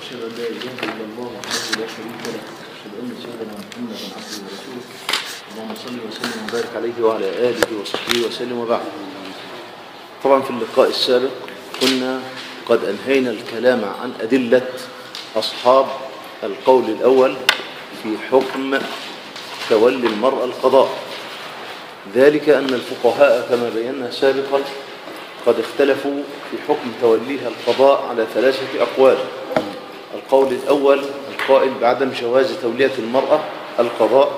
واشهد ان لا اله الا الله وحده لا شريك له واشهد ان سيدنا محمدا عبده ورسوله اللهم صل وسلم وبارك عليه وعلى اله وصحبه وسلم وبعد طبعا في اللقاء السابق كنا قد انهينا الكلام عن ادله اصحاب القول الاول في حكم تولي المراه القضاء ذلك ان الفقهاء كما بينا سابقا قد اختلفوا في حكم توليها القضاء على ثلاثة أقوال القول الأول القائل بعدم جواز تولية المرأة القضاء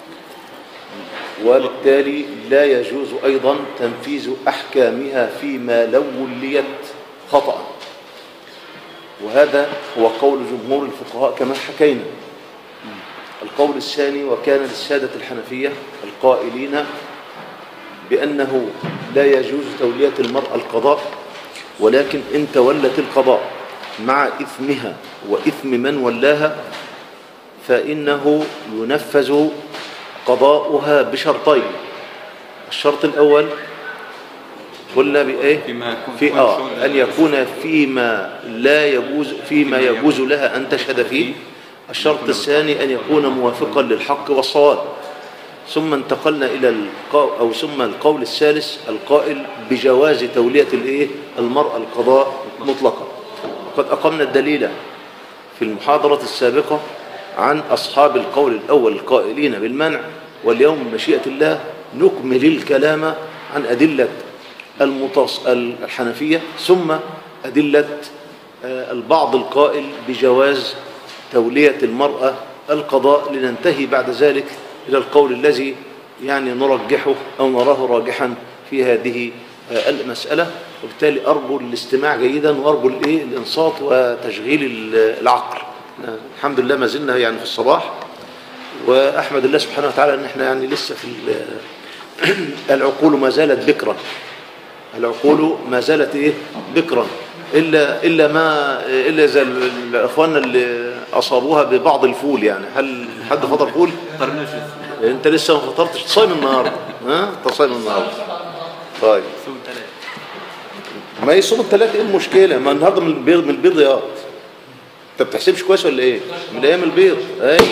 وبالتالي لا يجوز أيضا تنفيذ أحكامها فيما لو وليت خطأ وهذا هو قول جمهور الفقهاء كما حكينا القول الثاني وكان للسادة الحنفية القائلين بأنه لا يجوز تولية المرأة القضاء ولكن إن تولت القضاء مع إثمها وإثم من ولاها فإنه ينفذ قضاؤها بشرطين الشرط الأول قلنا بإيه فيما يكون في آه أن يكون فيما لا يجوز فيما يجوز لها أن تشهد فيه الشرط الثاني أن يكون موافقا للحق والصواب ثم انتقلنا إلى القول أو ثم القول الثالث القائل بجواز تولية الإيه المرأة القضاء مطلقا وقد أقمنا الدليل في المحاضرة السابقة عن أصحاب القول الأول القائلين بالمنع واليوم مشيئة الله نكمل الكلام عن أدلة المتص... الحنفية ثم أدلة البعض القائل بجواز تولية المرأة القضاء لننتهي بعد ذلك إلى القول الذي يعني نرجحه أو نراه راجحا في هذه المسألة وبالتالي أرجو الاستماع جيدا وأرجو الإيه الإنصات وتشغيل العقل الحمد لله ما زلنا يعني في الصباح وأحمد الله سبحانه وتعالى أن احنا يعني لسه في العقول ما زالت بكرا العقول ما زالت إيه بكرا إلا إلا ما إلا إذا إخواننا اللي أصابوها ببعض الفول يعني هل حد فطر فول؟ طرناش أنت لسه ما فطرتش صايم النهارده ها؟ أنت صايم النهارده طيب سوء ثلاث ما يصوم الثلاث إيه المشكلة؟ ما النهارده من البيض من البيضيات أنت بتحسبش كويس ولا إيه؟ من أيام البيض أيوه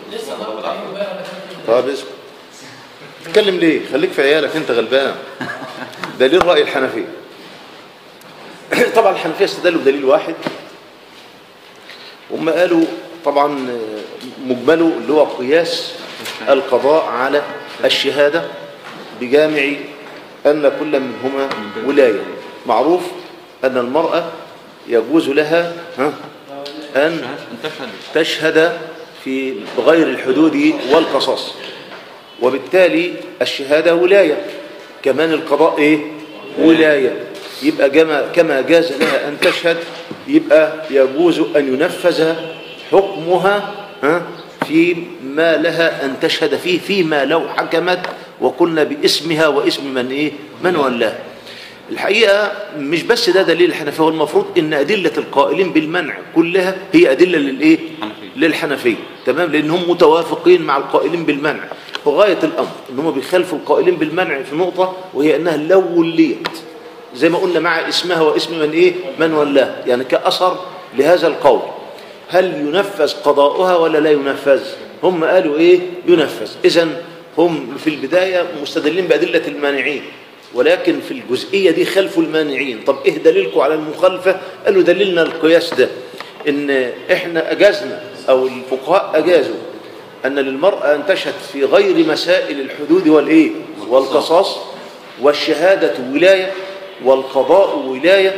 طب اسكت تتكلم ليه؟ خليك في عيالك أنت غلبان دليل رأي الحنفية طبعا الحنفية استدلوا بدليل واحد هم قالوا طبعا مجمله اللي هو قياس القضاء على الشهادة بجامع أن كل منهما ولاية معروف أن المرأة يجوز لها ها أن انتشهد تشهد في غير الحدود والقصاص وبالتالي الشهادة ولاية كمان القضاء إيه ولاية يبقى جما كما جاز لها أن تشهد يبقى يجوز أن ينفذ حكمها ها في ما لها أن تشهد فيه فيما لو حكمت وقلنا باسمها واسم من إيه من ولاها الحقيقة مش بس ده دليل الحنفية هو المفروض ان أدلة القائلين بالمنع كلها هي أدلة للإيه حنفية. للحنفية تمام لأنهم متوافقين مع القائلين بالمنع وغاية الأمر ان هم بيخالفوا القائلين بالمنع في نقطة وهي أنها لو وليت زي ما قلنا مع اسمها واسم من إيه من ولاه يعني كأثر لهذا القول هل ينفذ قضاؤها ولا لا ينفذ هم قالوا إيه ينفذ إذا هم في البداية مستدلين بأدلة المانعين ولكن في الجزئية دي خلفوا المانعين طب ايه دليلكم على المخالفة قالوا دليلنا القياس ده ان احنا اجازنا او الفقهاء اجازوا ان للمرأة ان تشهد في غير مسائل الحدود والايه والقصاص والشهادة ولاية والقضاء ولاية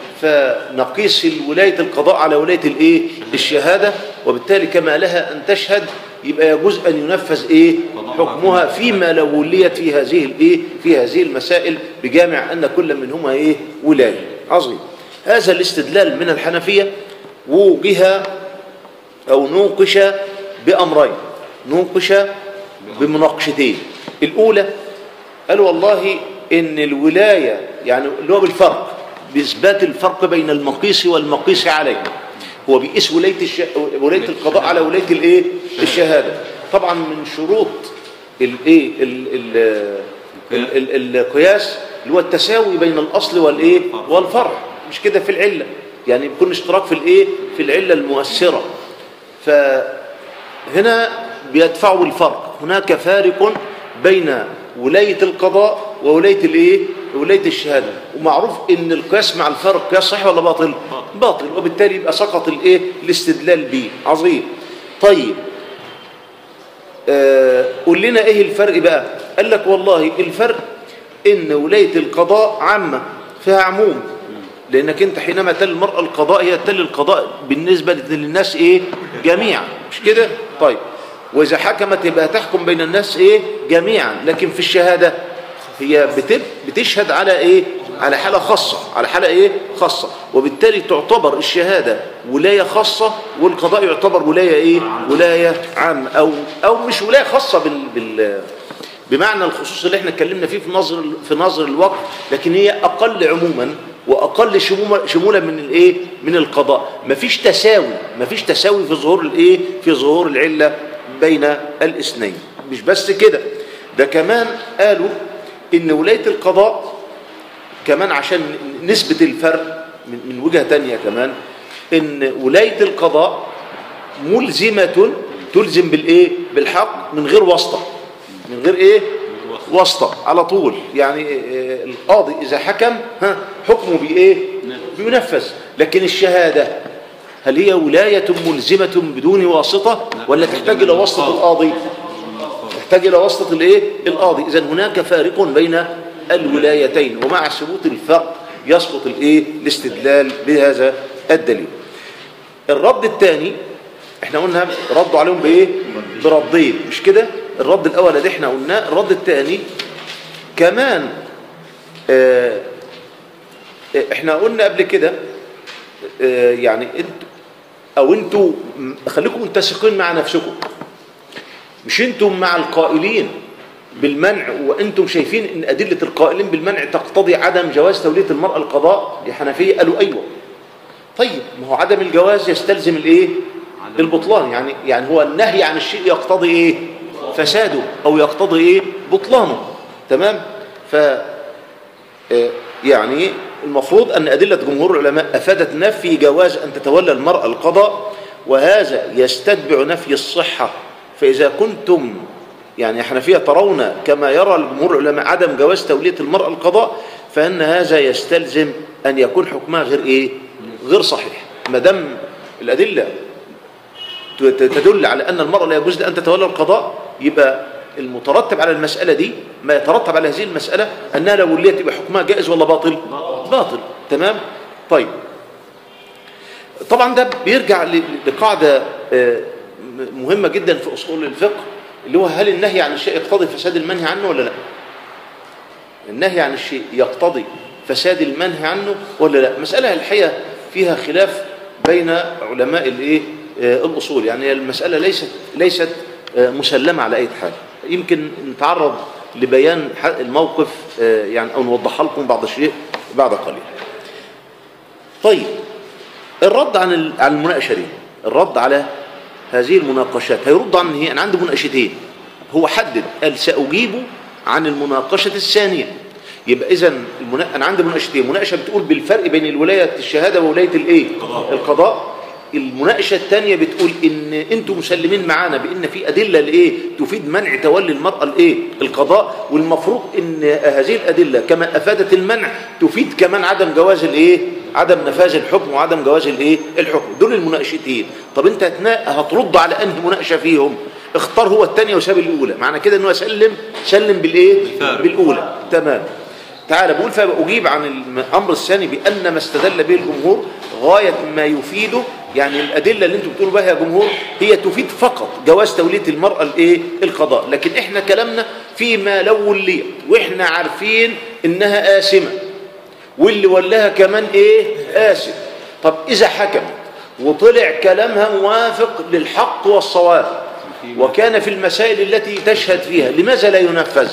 فنقيس ولاية القضاء على ولاية الايه الشهادة وبالتالي كما لها ان تشهد يبقى يجوز ان ينفذ ايه حكمها فيما لو وليت في هذه الايه في هذه المسائل بجامع ان كل منهما ايه ولايه عظيم هذا الاستدلال من الحنفيه وجه او نوقش بامرين نوقش بمناقشتين الاولى قال والله ان الولايه يعني اللي هو بالفرق باثبات الفرق بين المقيس والمقيس عليه هو بيقيس ولايه الش... ولايه القضاء على ولايه الايه الشهاده طبعا من شروط الايه ال... ال... ال... ال... القياس اللي هو التساوي بين الاصل والايه والفرع مش كده في العله يعني بيكون اشتراك في الايه في العله المؤثره فهنا بيدفعوا الفرق هناك فارق بين ولايه القضاء وولايه الايه ولايه الشهاده ومعروف ان القياس مع الفرق قياس صحيح ولا باطل باطل وبالتالي يبقى سقط الايه الاستدلال به عظيم طيب آه قول لنا ايه الفرق بقى قال لك والله الفرق ان ولايه القضاء عامه فيها عموم لانك انت حينما تل المراه القضاء هي تل القضاء بالنسبه للناس ايه جميعا مش كده طيب واذا حكمت يبقى تحكم بين الناس ايه جميعا لكن في الشهاده هي بتب بتشهد على ايه على حاله خاصه على حاله ايه خاصه وبالتالي تعتبر الشهاده ولايه خاصه والقضاء يعتبر ولايه ايه ولايه عامه او او مش ولايه خاصه بال, بال بمعنى الخصوص اللي احنا اتكلمنا فيه في نظر في نظر الوقت لكن هي اقل عموما واقل شمولا من الايه من القضاء مفيش تساوي مفيش تساوي في ظهور الايه في ظهور العله بين الاثنين مش بس كده ده كمان قالوا ان ولايه القضاء كمان عشان نثبت الفرق من, من وجهه تانية كمان ان ولايه القضاء ملزمه تلزم بالايه بالحق من غير واسطه من غير ايه واسطه على طول يعني القاضي اذا حكم ها حكمه بايه بينفذ لكن الشهاده هل هي ولايه ملزمه بدون واسطه ولا تحتاج الى واسطه القاضي تحتاج الى واسطه الايه القاضي اذا هناك فارق بين الولايتين ومع ثبوت الفرق يسقط الايه الاستدلال بهذا الدليل الرد الثاني احنا قلنا ردوا عليهم بايه بردين مش كده الرد الاول اللي احنا قلناه الرد الثاني كمان اه احنا قلنا قبل كده اه يعني انت او انتوا خليكم متسقين مع نفسكم مش انتم مع القائلين بالمنع وانتم شايفين ان ادله القائلين بالمنع تقتضي عدم جواز توليه المراه القضاء دي حنفيه قالوا ايوه طيب ما هو عدم الجواز يستلزم الايه البطلان يعني يعني هو النهي عن الشيء يقتضي ايه فساده او يقتضي ايه بطلانه تمام ف يعني المفروض ان ادله جمهور العلماء افادت نفي جواز ان تتولى المراه القضاء وهذا يستتبع نفي الصحه فاذا كنتم يعني حنفيه ترون كما يرى الجمهور العلماء عدم جواز توليه المراه القضاء فان هذا يستلزم ان يكون حكمها غير ايه غير صحيح ما دام الادله تدل على أن المرأة لا يجوز أن تتولى القضاء يبقى المترتب على المسألة دي ما يترتب على هذه المسألة أنها لو وليت يبقى حكمها جائز ولا باطل باطل تمام طيب طبعا ده بيرجع لقاعدة مهمة جدا في أصول الفقه اللي هو هل النهي عن الشيء يقتضي فساد المنهي عنه ولا لا النهي عن الشيء يقتضي فساد المنهي عنه ولا لا مسألة الحقيقة فيها خلاف بين علماء الايه الأصول يعني المسألة ليست ليست مسلمة على أي حال يمكن نتعرض لبيان الموقف يعني أو نوضحها لكم بعض الشيء بعد قليل طيب الرد عن عن المناقشة دي الرد على هذه المناقشات هيرد عن هي أنا عندي مناقشتين هو حدد قال سأجيب عن المناقشة الثانية يبقى إذا المنا... أنا عندي مناقشتين مناقشة بتقول بالفرق بين الولاية الشهادة وولاية الإيه؟ القضاء, القضاء. المناقشة الثانية بتقول ان انتم مسلمين معانا بان في ادلة لايه تفيد منع تولي المرأة الايه القضاء والمفروض ان هذه الادلة كما افادت المنع تفيد كمان عدم جواز الايه عدم نفاذ الحكم وعدم جواز الايه الحكم دول المناقشتين طب انت هترد على انهي مناقشة فيهم اختار هو الثانية وساب الاولى معنى كده ان هو سلم سلم بالايه بالاولى تمام تعالى بقول فأجيب عن الأمر الثاني بأن ما استدل به الجمهور غاية ما يفيده يعني الأدلة اللي انتم بتقولوا بها يا جمهور هي تفيد فقط جواز تولية المرأة الايه القضاء لكن احنا كلامنا فيما لو وليت واحنا عارفين انها آسمة واللي ولاها كمان ايه آسم طب إذا حكمت وطلع كلامها موافق للحق والصواب وكان في المسائل التي تشهد فيها لماذا لا ينفذ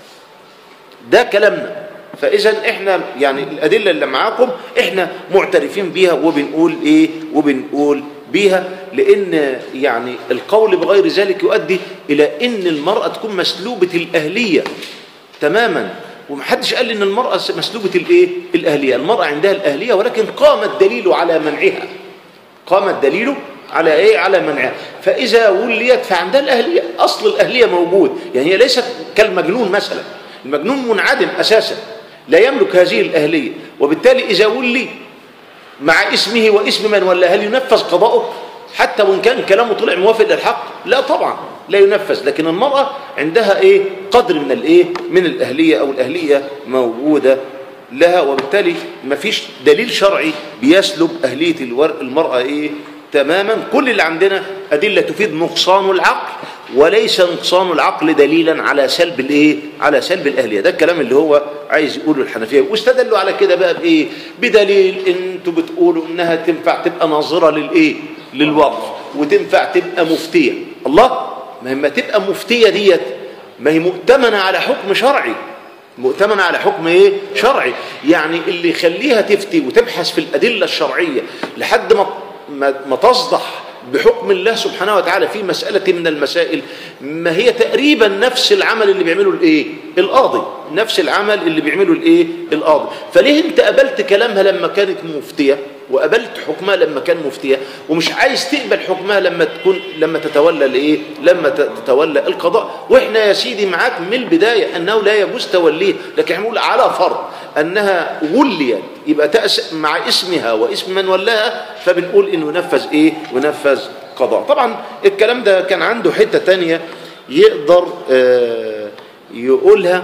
ده كلامنا فاذا احنا يعني الادله اللي معاكم احنا معترفين بيها وبنقول ايه وبنقول بيها لان يعني القول بغير ذلك يؤدي الى ان المراه تكون مسلوبه الاهليه تماما ومحدش قال ان المرأة مسلوبة الايه الاهلية المرأة عندها الاهلية ولكن قام الدليل على منعها قام الدليل على ايه على منعها فاذا وليت فعندها الاهلية اصل الاهلية موجود يعني هي ليست كالمجنون مثلا المجنون منعدم اساسا لا يملك هذه الاهلية وبالتالي اذا ولي مع اسمه واسم من ولا هل ينفذ قضاؤه حتى وان كان كلامه طلع موافق للحق لا طبعا لا ينفذ لكن المرأة عندها ايه قدر من الايه من الاهلية او الاهلية موجودة لها وبالتالي ما فيش دليل شرعي بيسلب اهلية الور- المرأة ايه تماما كل اللي عندنا ادلة تفيد نقصان العقل وليس نقصان العقل دليلا على سلب الايه على سلب الاهليه ده الكلام اللي هو عايز يقوله الحنفيه واستدلوا على كده بقى بايه بدليل ان انتوا بتقولوا انها تنفع تبقى ناظره للايه للوقف وتنفع تبقى مفتيه الله ما هي ما تبقى مفتيه ديت ما هي مؤتمنه على حكم شرعي مؤتمنة على حكم ايه شرعي يعني اللي يخليها تفتي وتبحث في الأدلة الشرعية لحد ما ما, ما تصدح بحكم الله سبحانه وتعالى في مسألة من المسائل ما هي تقريبا نفس العمل اللي بيعمله الايه القاضي نفس العمل اللي بيعمله الايه القاضي فليه انت قبلت كلامها لما كانت مفتية وقبلت حكمها لما كان مفتية ومش عايز تقبل حكمها لما تكون لما تتولى الايه لما تتولى القضاء واحنا يا سيدي معاك من البداية انه لا يجوز توليه لكن احنا بنقول على فرض انها وليت يبقى تأس مع اسمها واسم من ولاها فبنقول انه نفذ ايه ونفذ قضاء طبعا الكلام ده كان عنده حتة تانية يقدر آه يقولها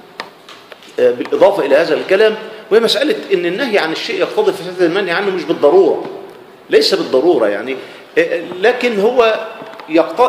آه بالإضافة إلى هذا الكلام وهي مسألة إن النهي عن الشيء يقتضي فساد المنهي عنه مش بالضرورة ليس بالضرورة يعني آه لكن هو يقتضي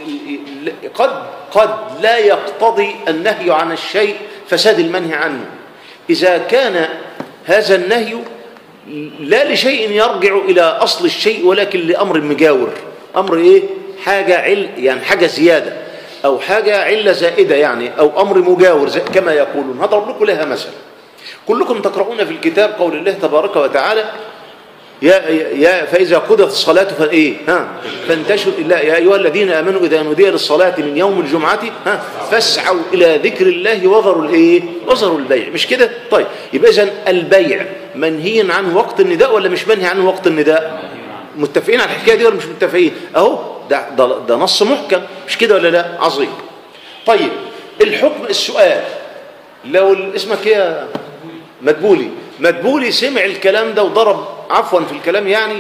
قد قد لا يقتضي النهي عن الشيء فساد المنهي عنه إذا كان هذا النهي لا لشيء يرجع إلى أصل الشيء ولكن لأمر مجاور أمر إيه حاجة عل يعني حاجة زيادة أو حاجة علة زائدة يعني أو أمر مجاور زي كما يقولون هضرب لكم لها مثل كلكم تقرؤون في الكتاب قول الله تبارك وتعالى يا يا فإذا قضت الصلاة فإيه ها فانتشروا إلا يا أيها الذين آمنوا إذا نودي للصلاة من يوم الجمعة ها فاسعوا إلى ذكر الله وذروا الإيه وذروا البيع مش كده طيب يبقى إذا البيع منهي عنه وقت النداء ولا مش منهي عنه وقت النداء متفقين على الحكاية دي ولا مش متفقين أهو ده, ده, ده نص محكم مش كده ولا لا عظيم طيب الحكم السؤال لو اسمك ايه يا مدبولي مدبولي سمع الكلام ده وضرب عفوا في الكلام يعني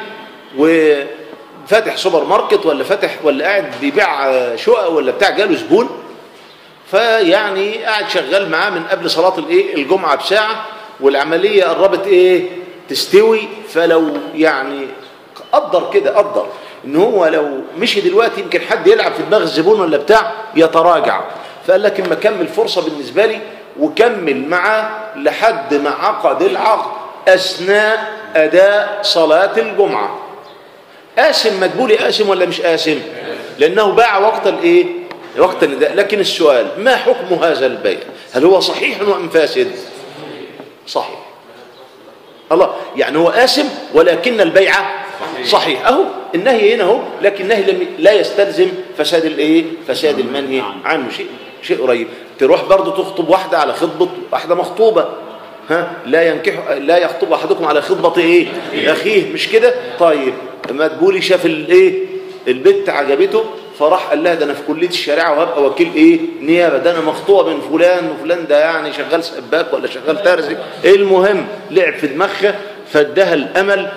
وفاتح سوبر ماركت ولا فاتح ولا قاعد بيبيع شقق ولا بتاع جاله زبون فيعني قاعد شغال معاه من قبل صلاة الايه الجمعة بساعة والعملية قربت ايه تستوي فلو يعني قدر كده قدر ان هو لو مشي دلوقتي يمكن حد يلعب في دماغ الزبون ولا بتاع يتراجع فقال لك اما اكمل فرصة بالنسبة لي وكمل معاه لحد ما عقد العقد أثناء أداء صلاة الجمعة آسم مدبولي آسم ولا مش آسم لأنه باع وقت الإيه وقت النداء لكن السؤال ما حكم هذا البيع هل هو صحيح أم فاسد صحيح الله يعني هو آسم ولكن البيع صحيح أهو النهي هنا هو لكن النهي لا يستلزم فساد الايه فساد المنهي عنه شيء شيء قريب تروح برضه تخطب واحدة على خطبة واحدة مخطوبة ها لا ينكح لا يخطب احدكم على خطبة ايه اخيه مش كده طيب ما تقولي شاف الايه البت عجبته فراح قال لها ده انا في كليه الشريعه وهبقى وكيل ايه نيابه ده انا مخطوبه من فلان وفلان ده يعني شغال سباك ولا شغال ترزي المهم لعب في دماغها فادها الامل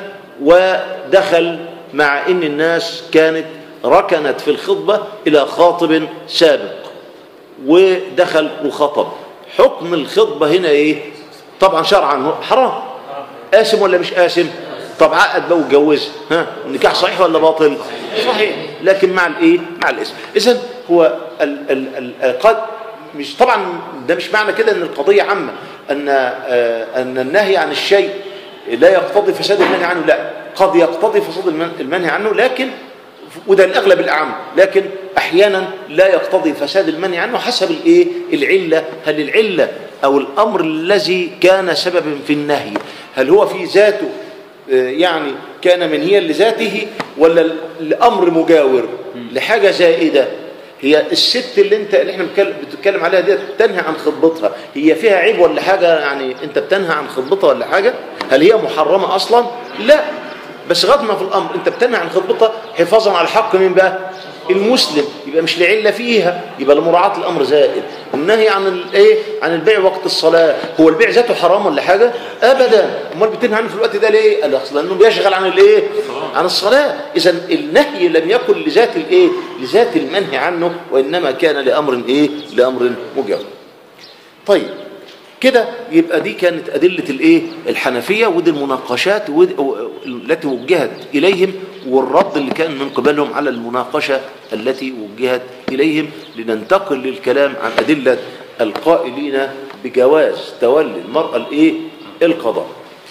ودخل مع ان الناس كانت ركنت في الخطبه الى خاطب سابق ودخل وخطب حكم الخطبه هنا ايه طبعا شرعا حرام قاسم ولا مش قاسم طب عقد بقى واتجوزها ها النكاح صحيح ولا باطل صحيح لكن مع الايه مع الاسم اذا هو ال ال ال قد مش طبعا ده مش معنى كده ان القضيه عامه ان آه ان النهي عن الشيء لا يقتضي فساد المنهي عنه لا قد يقتضي فساد المنهي عنه لكن وده الاغلب الاعم لكن احيانا لا يقتضي فساد المنهي عنه حسب الايه العله هل العله او الامر الذي كان سببا في النهي هل هو في ذاته يعني كان منهيا لذاته ولا الامر مجاور لحاجه زائده هي الست اللي انت اللي احنا بتكلم- بتتكلم عليها دي تنهى عن خطبتها هي فيها عيب ولا حاجه يعني انت بتنهى عن خطبتها ولا حاجه هل هي محرمه اصلا لا بس غض ما في الامر انت بتنهى عن خطبتها حفاظا على حق مين بقى المسلم يبقى مش لعله فيها يبقى لمراعاه الامر زائد النهي عن الايه عن البيع وقت الصلاه هو البيع ذاته حرام ولا حاجه ابدا امال بتنهى عنه في الوقت ده ليه قال اصل لانه بيشغل عن الايه عن الصلاه اذا النهي لم يكن لذات الايه لذات المنهي عنه وانما كان لامر ايه لامر مجاور طيب كده يبقى دي كانت أدلة الإيه الحنفية ودي المناقشات ودي التي وجهت إليهم والرد اللي كان من قبلهم على المناقشة التي وجهت إليهم لننتقل للكلام عن أدلة القائلين بجواز تولي المرأة الإيه القضاء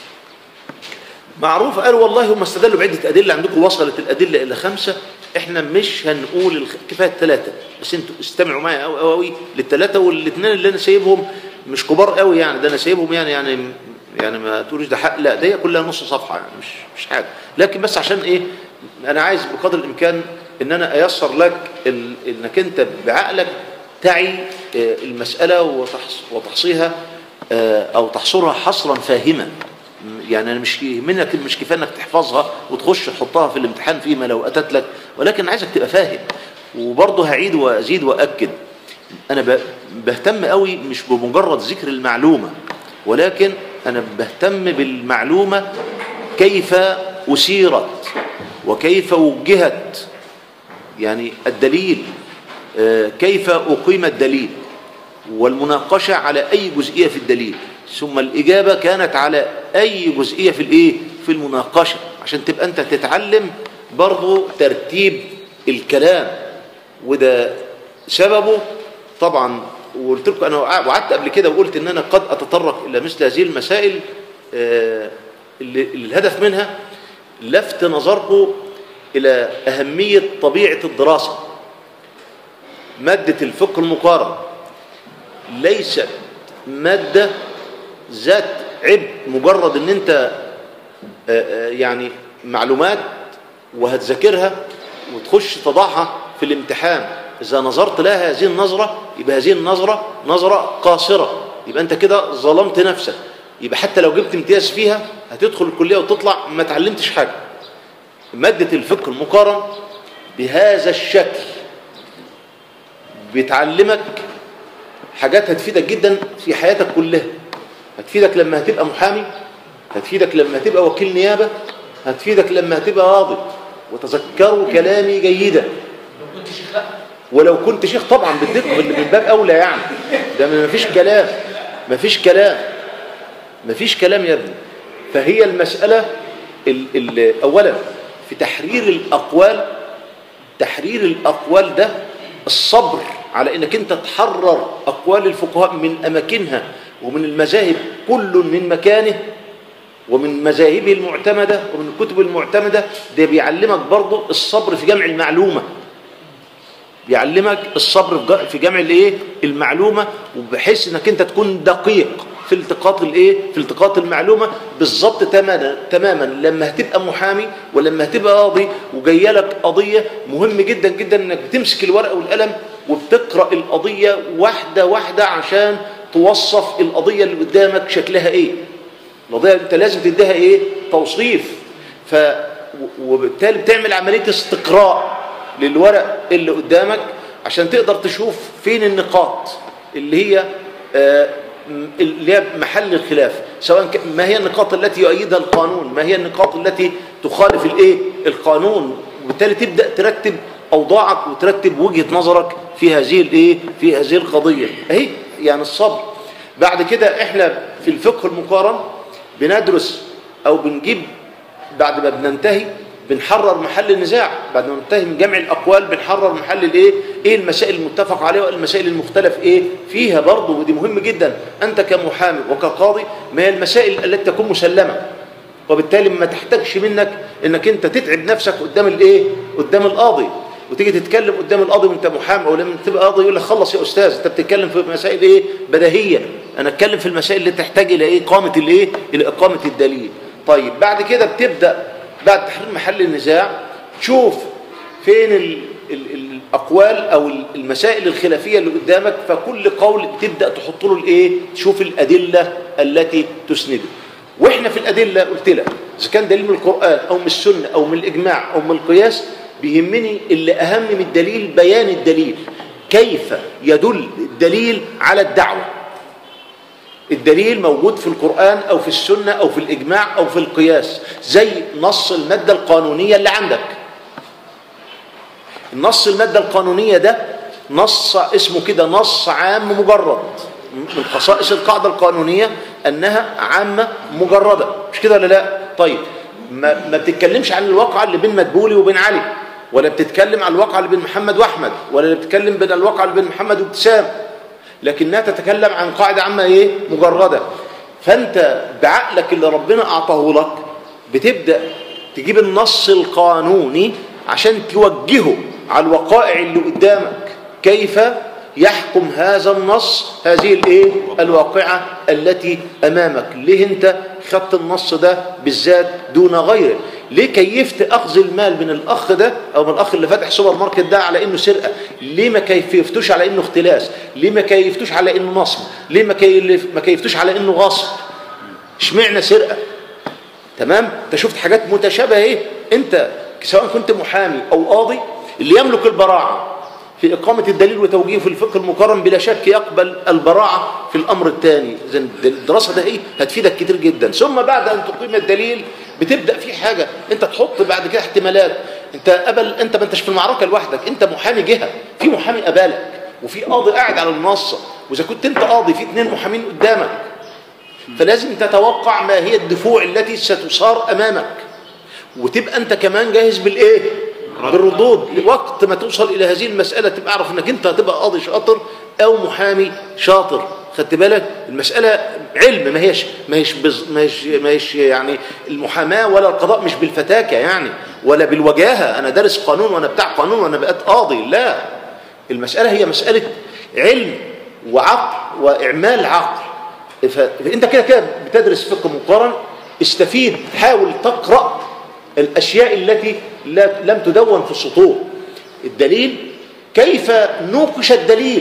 معروف قالوا والله هم استدلوا بعدة أدلة عندكم وصلت الأدلة إلى خمسة احنا مش هنقول الخ... كفاية الثلاثة بس انتوا استمعوا معايا قوي قوي للثلاثة والاثنين اللي انا سايبهم مش كبار قوي يعني ده انا سايبهم يعني يعني يعني ما تقولوش ده حق لا ده كلها نص صفحة يعني مش مش حاجة لكن بس عشان ايه انا عايز بقدر الامكان ان انا ايسر لك ال... انك انت بعقلك تعي آه، المسألة وتحص... وتحصيها آه، او تحصرها حصرا فاهما يعني انا مش منك مش كفايه انك تحفظها وتخش تحطها في الامتحان فيما لو اتت لك ولكن عايزك تبقى فاهم وبرضه هعيد وازيد واكد انا ب- بهتم قوي مش بمجرد ذكر المعلومه ولكن انا بهتم بالمعلومه كيف اسيرت وكيف وجهت يعني الدليل آه، كيف اقيم الدليل والمناقشة على أي جزئية في الدليل ثم الإجابة كانت على أي جزئية في الإيه؟ في المناقشة عشان تبقى أنت تتعلم برضو ترتيب الكلام وده سببه طبعا وقلت لكم أنا وعدت قبل كده وقلت إن أنا قد أتطرق إلى مثل هذه المسائل آه، اللي اللي الهدف منها لفت نظركم إلى أهمية طبيعة الدراسة مادة الفقه المقارن ليست مادة ذات عبء مجرد ان انت آه، آه، يعني معلومات وهتذاكرها وتخش تضعها في الامتحان اذا نظرت لها هذه النظرة يبقى هذه النظرة نظرة قاصرة يبقى انت كده ظلمت نفسك يبقى حتى لو جبت امتياز فيها هتدخل الكلية وتطلع ما تعلمتش حاجة مادة الفقه المقارن بهذا الشكل بتعلمك حاجات هتفيدك جدا في حياتك كلها هتفيدك لما هتبقى محامي هتفيدك لما هتبقى وكيل نيابة هتفيدك لما هتبقى قاضي وتذكروا كلامي جيدا لو كنت شيخ لا ولو كنت شيخ طبعا بالدقة من باب أولى يعني ده ما فيش كلام ما فيش كلام ما فيش كلام يا ابني فهي المسألة ال ال أولا في تحرير الأقوال تحرير الأقوال ده الصبر على انك انت تحرر اقوال الفقهاء من اماكنها ومن المذاهب كل من مكانه ومن مذاهبه المعتمدة ومن الكتب المعتمدة ده بيعلمك برضه الصبر في جمع المعلومة بيعلمك الصبر في ج- في جمع الايه المعلومة وبحيث انك انت تكون دقيق في التقاط الايه في التقاط المعلومة بالظبط تماما تماما لما هتبقى محامي ولما هتبقى قاضي وجايه لك قضية مهم جدا جدا انك بتمسك الورقة والقلم وبتقرأ القضية واحدة واحدة عشان توصف القضية اللي قدامك شكلها ايه القضية انت لازم تديها ايه توصيف ف و- وبالتالي بتعمل عملية استقراء للورق اللي قدامك عشان تقدر تشوف فين النقاط اللي هي آه، م- اللي هي محل الخلاف سواء ك- ما هي النقاط التي يؤيدها القانون ما هي النقاط التي تخالف الايه القانون وبالتالي تبدأ ترتب اوضاعك وترتب وجهة نظرك في هذه الايه في هذه القضية اهي يعني الصبر بعد كده احنا في الفقه المقارن بندرس او بنجيب بعد ما بننتهي بنحرر محل النزاع بعد ما ننتهي من جمع الاقوال بنحرر محل الايه ايه المسائل المتفق عليها والمسائل المختلف ايه فيها برضه ودي مهم جدا انت كمحامي وكقاضي ما هي المسائل التي تكون مسلمه وبالتالي ما تحتاجش منك انك انت تتعب نفسك قدام الايه قدام القاضي وتيجي تتكلم قدام القاضي وانت محامي او لما تبقى قاضي يقول لك خلص يا استاذ انت بتتكلم في مسائل ايه بديهيه انا اتكلم في المسائل اللي تحتاج الى ايه اقامه الايه الى اقامه الدليل طيب بعد كده بتبدا بعد تحرير محل النزاع تشوف فين ال- ال- الاقوال او ال- المسائل الخلافيه اللي قدامك فكل قول تبدا تحط له الايه تشوف الادله التي تسنده واحنا في الادله قلت لك اذا كان دليل من القران او من السنه او من الاجماع او من القياس بيهمني اللي اهم من الدليل بيان الدليل كيف يدل الدليل على الدعوه الدليل موجود في القرآن أو في السنة أو في الإجماع أو في القياس زي نص المادة القانونية اللي عندك النص المادة القانونية ده نص اسمه كده نص عام مجرد من خصائص القاعدة القانونية أنها عامة مجردة مش كده ولا لا طيب ما, ما بتتكلمش عن الواقعة اللي بين مدبولي وبين علي ولا بتتكلم عن الواقعة اللي بين محمد وأحمد ولا بتتكلم بين الواقعة اللي بين محمد وابتسام لكنها تتكلم عن قاعدة عامة ايه مجردة فانت بعقلك اللي ربنا اعطاه لك بتبدأ تجيب النص القانوني عشان توجهه على الوقائع اللي قدامك كيف يحكم هذا النص هذه الايه الواقعة التي امامك ليه انت خدت النص ده بالذات دون غيره ليه كيفت اخذ المال من الاخ ده او من الاخ اللي فاتح سوبر ماركت ده على انه سرقه ليه ما كيفتوش على انه اختلاس ليه ما كيفتوش على انه نصب ليه ما كيف ما كيفتوش على انه غصب اشمعنى سرقه تمام انت شفت حاجات متشابهه ايه انت سواء كنت محامي او قاضي اللي يملك البراعه في إقامة الدليل وتوجيهه في الفقه المقارن بلا شك يقبل البراعة في الأمر الثاني إذا الدراسة ده إيه هتفيدك كتير جدا ثم بعد أن تقيم الدليل بتبدأ في حاجة أنت تحط بعد كده احتمالات أنت قبل أنت ما أنتش في المعركة لوحدك أنت محامي جهة في محامي قبالك وفي قاضي قاعد على المنصة وإذا كنت أنت قاضي في اثنين محامين قدامك فلازم تتوقع ما هي الدفوع التي ستثار أمامك وتبقى أنت كمان جاهز بالإيه بالردود وقت ما توصل الى هذه المساله تبقى اعرف انك انت هتبقى قاضي شاطر او محامي شاطر خدت بالك المساله علم ما هيش ما هيش بز ما هيش ما هيش يعني المحاماه ولا القضاء مش بالفتاكه يعني ولا بالوجاهه انا دارس قانون وانا بتاع قانون وانا بقيت قاضي لا المساله هي مساله علم وعقل واعمال عقل فانت كده كده بتدرس فقه مقارن استفيد حاول تقرا الاشياء التي لا لم تدون في السطور الدليل كيف نوقش الدليل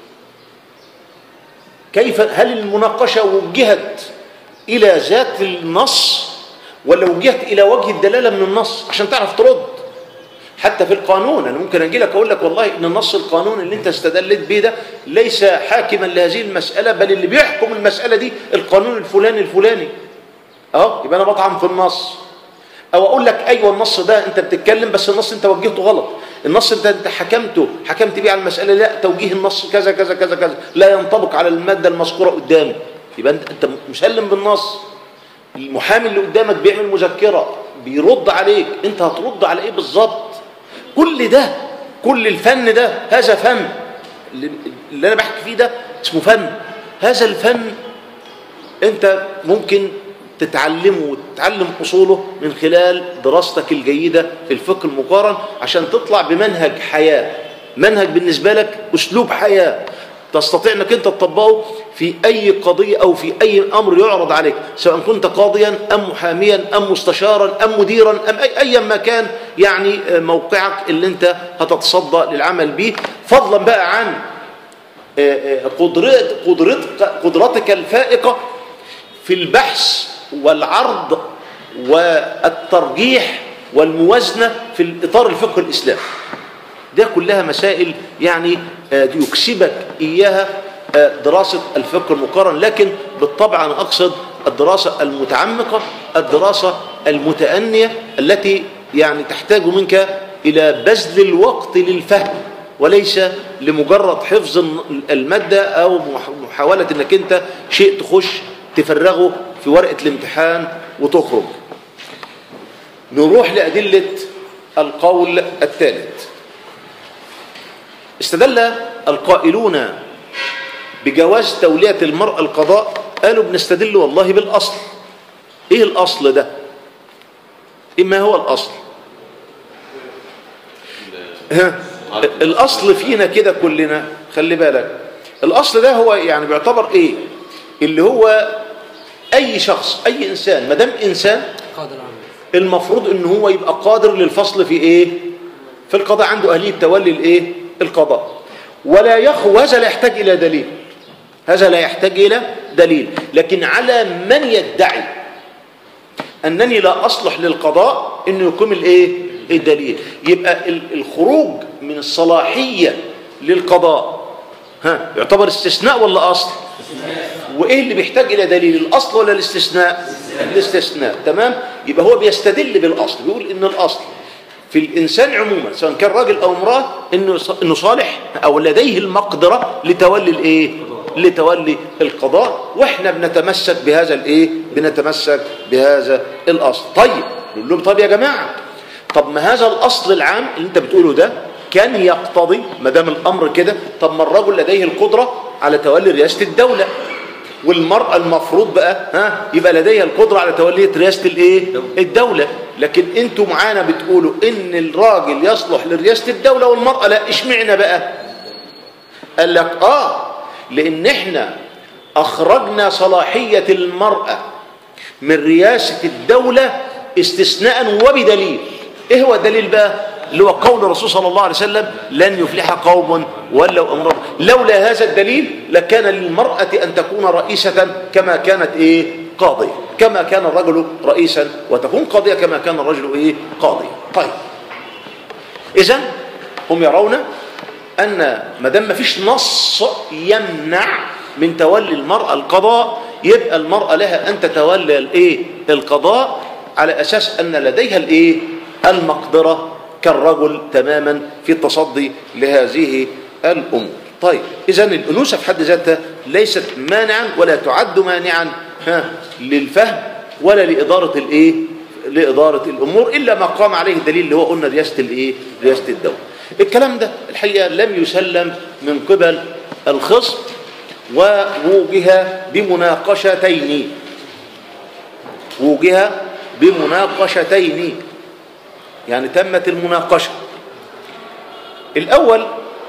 كيف هل المناقشه وجهت الى ذات النص ولا وجهت الى وجه الدلاله من النص عشان تعرف ترد حتى في القانون انا ممكن اجي لك اقول لك والله ان النص القانوني اللي انت استدلت بيه ده ليس حاكما لهذه المساله بل اللي بيحكم المساله دي القانون الفلاني الفلاني اه يبقى انا بطعن في النص او اقول لك ايوه النص ده انت بتتكلم بس النص انت وجهته غلط النص انت انت حكمته حكمت بيه على المساله لا توجيه النص كذا كذا كذا كذا لا ينطبق على الماده المذكوره قدامي يبقى انت انت مسلم بالنص المحامي اللي قدامك بيعمل مذكره بيرد عليك انت هترد على ايه بالظبط كل ده كل الفن ده هذا فن اللي انا بحكي فيه ده اسمه فن هذا الفن انت ممكن تتعلمه وتتعلم أصوله من خلال دراستك الجيدة في الفقه المقارن عشان تطلع بمنهج حياة منهج بالنسبة لك أسلوب حياة تستطيع أنك أنت تطبقه في أي قضية أو في أي أمر يعرض عليك سواء كنت قاضيا أم محاميا أم مستشارا أم مديرا أم أي أيا ما كان يعني موقعك اللي أنت هتتصدى للعمل به فضلا بقى عن قدرت قدرتك, قدرتك الفائقة في البحث والعرض والترجيح والموازنة في الإطار الفقه الإسلامي ده كلها مسائل يعني يكسبك إياها دراسة الفقه المقارن لكن بالطبع أنا أقصد الدراسة المتعمقة الدراسة المتأنية التي يعني تحتاج منك إلى بذل الوقت للفهم وليس لمجرد حفظ المادة أو محاولة أنك أنت شيء تخش تفرغه في ورقة الامتحان وتخرج نروح لأدلة القول الثالث استدل القائلون بجواز تولية المرأة القضاء قالوا بنستدل والله بالأصل ايه الأصل ده إما هو الأصل ها الأصل فينا كده كلنا خلي بالك الأصل ده هو يعني بيعتبر ايه اللي هو اي شخص اي انسان ما دام انسان قادر على المفروض ان هو يبقى قادر للفصل في ايه في في القضاء عنده أهلية تولي الإيه القضاء ولا يخو هذا لا يحتاج إلى دليل هذا لا يحتاج إلى دليل لكن على من يدعي أنني لا أصلح للقضاء أنه يقوم الإيه الدليل يبقى ال- الخروج من الصلاحية للقضاء ها يعتبر استثناء ولا أصل وإيه اللي بيحتاج إلى دليل الأصل ولا الاستثناء الاستثناء تمام يبقى هو بيستدل بالأصل بيقول إن الأصل في الإنسان عموما سواء كان راجل أو امرأة إنه ص- إنه صالح أو لديه المقدرة لتولي الإيه لتولي القضاء وإحنا بنتمسك بهذا الإيه بنتمسك بهذا الأصل طيب نقول لهم طب يا جماعة طب ما هذا الأصل العام اللي أنت بتقوله ده كان يقتضي ما دام الأمر كده طب ما الرجل لديه القدرة على تولي رئاسة الدولة والمرأة المفروض بقى ها يبقى لديها القدرة على تولية رئاسة الايه الدولة لكن انتوا معانا بتقولوا ان الراجل يصلح لرئاسة الدولة والمرأة لا اشمعنا بقى قال لك اه لان احنا اخرجنا صلاحية المرأة من رئاسة الدولة استثناء وبدليل ايه هو الدليل بقى اللي هو قول الرسول صلى الله عليه وسلم لن يفلح قوم ولوا امرهم لولا هذا الدليل لكان للمرأة ان تكون رئيسة كما كانت ايه قاضية كما كان الرجل رئيسا وتكون قاضية كما كان الرجل ايه قاضيا طيب اذا هم يرون ان ما دام مفيش نص يمنع من تولي المرأة القضاء يبقى المرأة لها ان تتولى الايه القضاء على اساس ان لديها الايه المقدرة كالرجل تماما في التصدي لهذه الامور طيب اذا الانوثه في حد ذاتها ليست مانعا ولا تعد مانعا ها للفهم ولا لاداره الايه لاداره الامور الا ما قام عليه الدليل اللي هو قلنا رئاسه الايه رئاسه الدوله الكلام ده الحقيقه لم يسلم من قبل الخصم ووجه بمناقشتين وجه بمناقشتين يعني تمت المناقشه الاول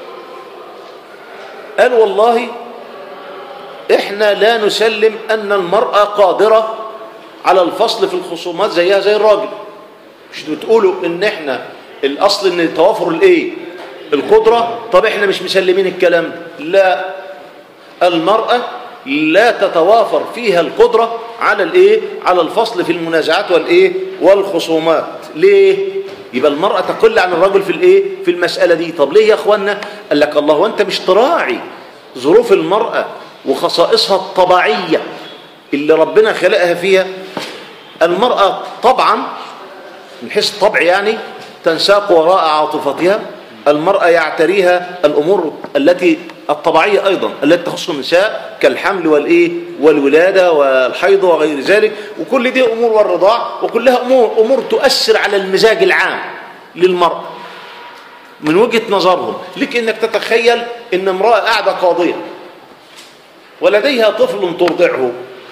قال والله احنا لا نسلم ان المرأة قادرة على الفصل في الخصومات زيها زي الراجل مش بتقولوا ان احنا الاصل ان توافر الايه القدرة طب احنا مش مسلمين الكلام ده لا المرأة لا تتوافر فيها القدرة على الايه على الفصل في المنازعات والايه والخصومات ليه يبقى المرأة تقل عن الرجل في الايه في المسألة دي طب ليه يا اخوانا قال لك الله وانت مش تراعي ظروف المرأة وخصائصها الطبيعية اللي ربنا خلقها فيها المرأة طبعا من حيث الطبع يعني تنساق وراء عاطفتها المرأة يعتريها الأمور التي الطبيعية أيضا التي تخص النساء كالحمل والإيه والولادة والحيض وغير ذلك وكل دي أمور والرضاع وكلها أمور, أمور تؤثر على المزاج العام للمرأة من وجهة نظرهم لك انك تتخيل ان امرأة قاعدة قاضية ولديها طفل ترضعه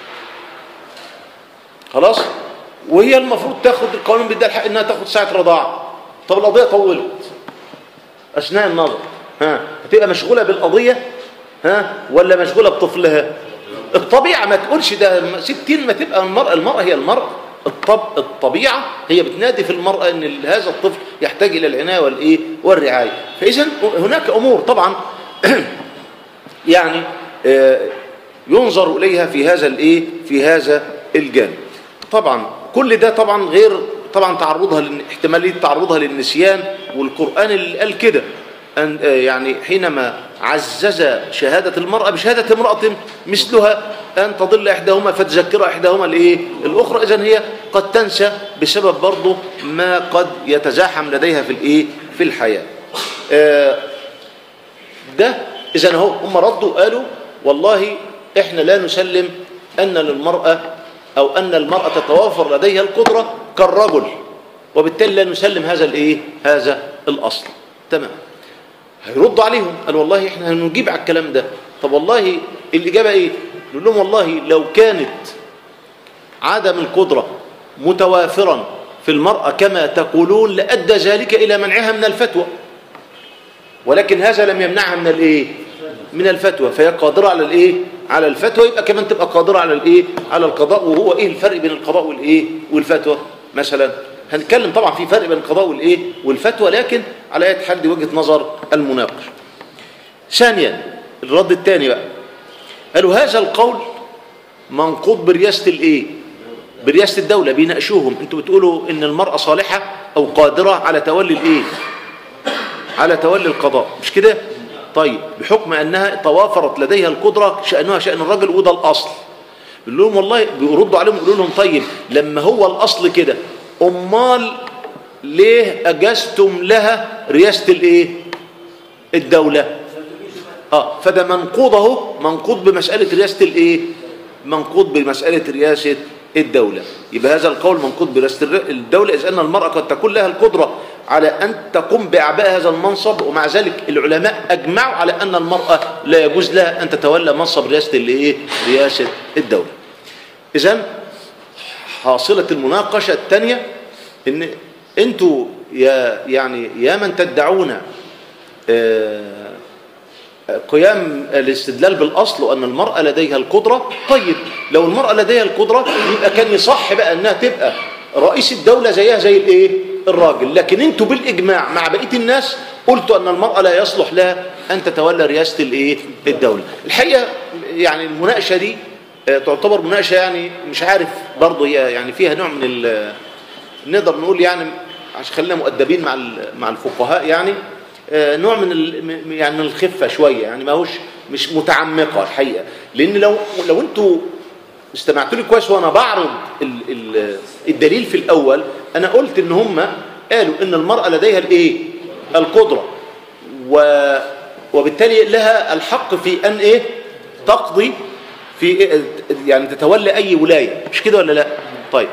خلاص وهي المفروض تاخد القانون بيديها الحق انها تاخد ساعة رضاعة طب القضية طولت اثناء النظر ها هتبقى مشغولة بالقضية ها ولا مشغولة بطفلها الطبيعة ما تقولش ده ستين ما تبقى المرأة المرأة هي المرأة الطب الطبيعة هي بتنادي في المرأة ان هذا الطفل يحتاج الى العناية والايه والرعاية فاذا هناك امور طبعا يعني ينظر اليها في هذا الايه في هذا الجانب طبعا كل ده طبعا غير طبعا تعرضها احتماليه تعرضها للنسيان والقران اللي قال كده أن يعني حينما عزز شهادة المرأة بشهادة امرأة مثلها أن تضل إحداهما فتذكر إحداهما الإيه؟ الأخرى إذن هي قد تنسى بسبب برضه ما قد يتزاحم لديها في الإيه؟ في الحياة آه ده إذن هو هم ردوا قالوا والله إحنا لا نسلم أن للمرأة أو أن المرأة تتوافر لديها القدرة كالرجل وبالتالي لا نسلم هذا الإيه؟ هذا الأصل تمام هيرد عليهم قال والله احنا هنجيب على الكلام ده طب والله الإجابة ايه نقول لهم والله لو كانت عدم القدرة متوافرا في المرأة كما تقولون لأدى ذلك إلى منعها من الفتوى ولكن هذا لم يمنعها من الايه من الفتوى فهي قادرة على الايه على الفتوى يبقى كمان تبقى قادرة على الايه على القضاء وهو ايه الفرق بين القضاء والايه والفتوى مثلا هنتكلم طبعا في فرق بين القضاء والايه والفتوى لكن على اي حال دي وجهه نظر المناقش ثانيا الرد الثاني بقى قالوا هذا القول منقوض برياسه الايه برياسه الدوله بيناقشوهم انتوا بتقولوا ان المراه صالحه او قادره على تولي الايه على تولي القضاء مش كده طيب بحكم انها توافرت لديها القدره شانها شان الرجل وده الاصل بيقول لهم والله بيردوا عليهم يقولوا لهم طيب لما هو الاصل كده امال ليه اجزتم لها رياسه الايه الدوله اه فده منقوض اهو منقوض بمساله رياسه الايه منقوض بمساله رياسه الدوله يبقى هذا القول منقوض برياسه الر- الدوله اذ ان المراه قد تكون لها القدره على ان تقوم باعباء هذا المنصب ومع ذلك العلماء اجمعوا على ان المراه لا يجوز لها ان تتولى منصب رياسه الايه رياسه الدوله اذا حاصله المناقشه الثانيه ان انتوا يا يعني يا من تدعون آه، قيام الاستدلال بالاصل وان المراه لديها القدره طيب لو المراه لديها القدره يبقى كان يصح بقى انها تبقى رئيس الدوله زيها زي الايه الراجل لكن انتوا بالاجماع مع بقيه الناس قلتوا ان المراه لا يصلح لها ان تتولى رئاسه الايه الدوله الحقيقه يعني المناقشه دي آه، تعتبر مناقشه يعني مش عارف برضه هي يعني فيها نوع من ال- نقدر نقول يعني عشان خلينا مؤدبين مع ال- مع الفقهاء يعني آه، نوع من ال- م- يعني من الخفه شويه يعني ما هوش مش متعمقه الحقيقه لان لو لو انتوا استمعتوا لي كويس وانا بعرض ال ال الدليل في الاول انا قلت ان هم قالوا ان المراه لديها الايه القدره و وبالتالي لها الحق في ان ايه تقضي في إيه؟ يعني تتولى اي ولايه مش كده ولا لا طيب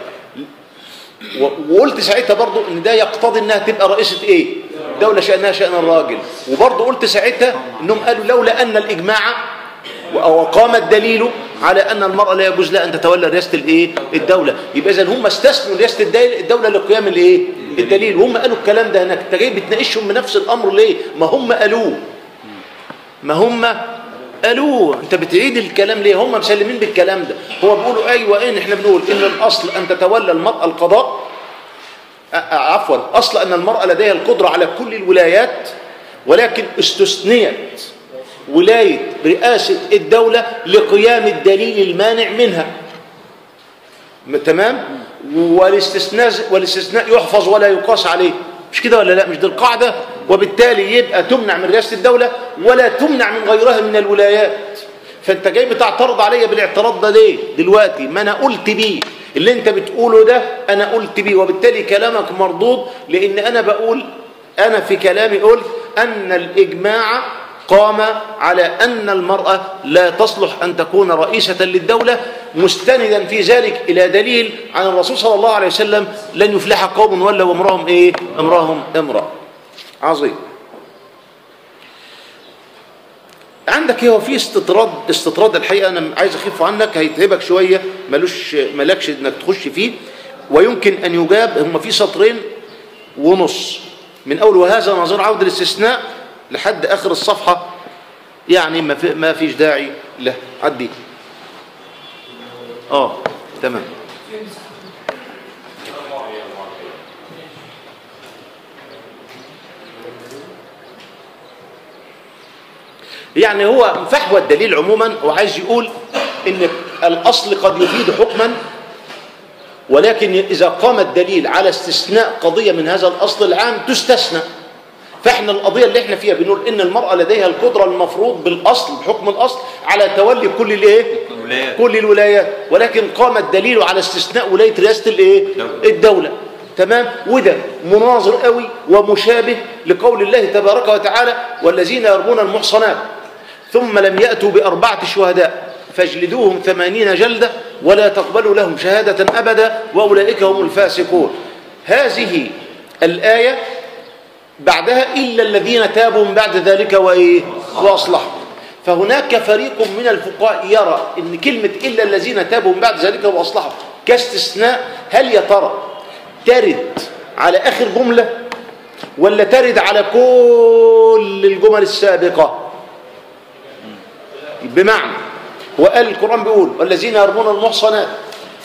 و- وقلت ساعتها برضو ان ده يقتضي انها تبقى رئيسة ايه دولة شأنها شأن الراجل وبرضو قلت ساعتها انهم قالوا لولا ان الاجماع وقام الدليل على ان المرأة لا يجوز لها ان تتولى رئاسة الايه الدولة يبقى اذا هم استثنوا رئاسة الدل- الدولة لقيام الايه الدليل وهم قالوا الكلام ده هناك انت جاي بتناقشهم بنفس الامر ليه ما هم قالوه ما هم قالوه انت بتعيد الكلام ليه هم مسلمين بالكلام ده هو بيقولوا ايوه ان احنا بنقول ان الاصل ان تتولى المرأة القضاء أ- أ- عفوا اصل ان المرأة لديها القدرة على كل الولايات ولكن استثنيت ولاية رئاسة الدولة لقيام الدليل المانع منها م- تمام والاستثناء والاستثناء يحفظ ولا يقاس عليه مش كده ولا لا مش دي القاعدة وبالتالي يبقى تمنع من رئاسة الدولة ولا تمنع من غيرها من الولايات فانت جاي بتعترض عليا بالاعتراض ده ليه دلوقتي ما انا قلت بيه اللي انت بتقوله ده انا قلت بيه وبالتالي كلامك مردود لان انا بقول انا في كلامي قلت ان الاجماع قام على أن المرأة لا تصلح أن تكون رئيسة للدولة مستندا في ذلك إلى دليل عن الرسول صلى الله عليه وسلم لن يفلح قوم ولوا امرهم إيه امرهم امرأة عظيم عندك هو في استطراد استطراد الحقيقة أنا عايز أخف عنك هيتعبك شوية ملوش ملكش إنك تخش فيه ويمكن أن يجاب هم في سطرين ونص من أول وهذا نظير عودة الاستثناء لحد آخر الصفحة يعني ما في ما فيش داعي له عدي اه تمام يعني هو فحوى الدليل عموما وعايز يقول ان الاصل قد يفيد حكما ولكن اذا قام الدليل على استثناء قضيه من هذا الاصل العام تستثنى فاحنا القضيه اللي احنا فيها بنقول ان المراه لديها القدره المفروض بالاصل بحكم الاصل على تولي كل الايه الولايات. كل الولايات ولكن قام الدليل على استثناء ولايه رئاسه الايه دولة. الدوله تمام وده مناظر قوي ومشابه لقول الله تبارك وتعالى والذين يرمون المحصنات ثم لم يأتوا بأربعة شهداء فاجلدوهم ثمانين جلدة ولا تقبلوا لهم شهادة أبدا وأولئك هم الفاسقون هذه الآية بعدها إلا الذين تابوا من بعد ذلك وإيه وأصلحوا فهناك فريق من الفقهاء يرى ان كلمة إلا الذين تابوا من بعد ذلك وأصلحوا كاستثناء هل يا ترى ترد على آخر جملة ولا ترد على كل الجمل السابقة بمعنى وقال القرآن بيقول والذين يرمون المحصنات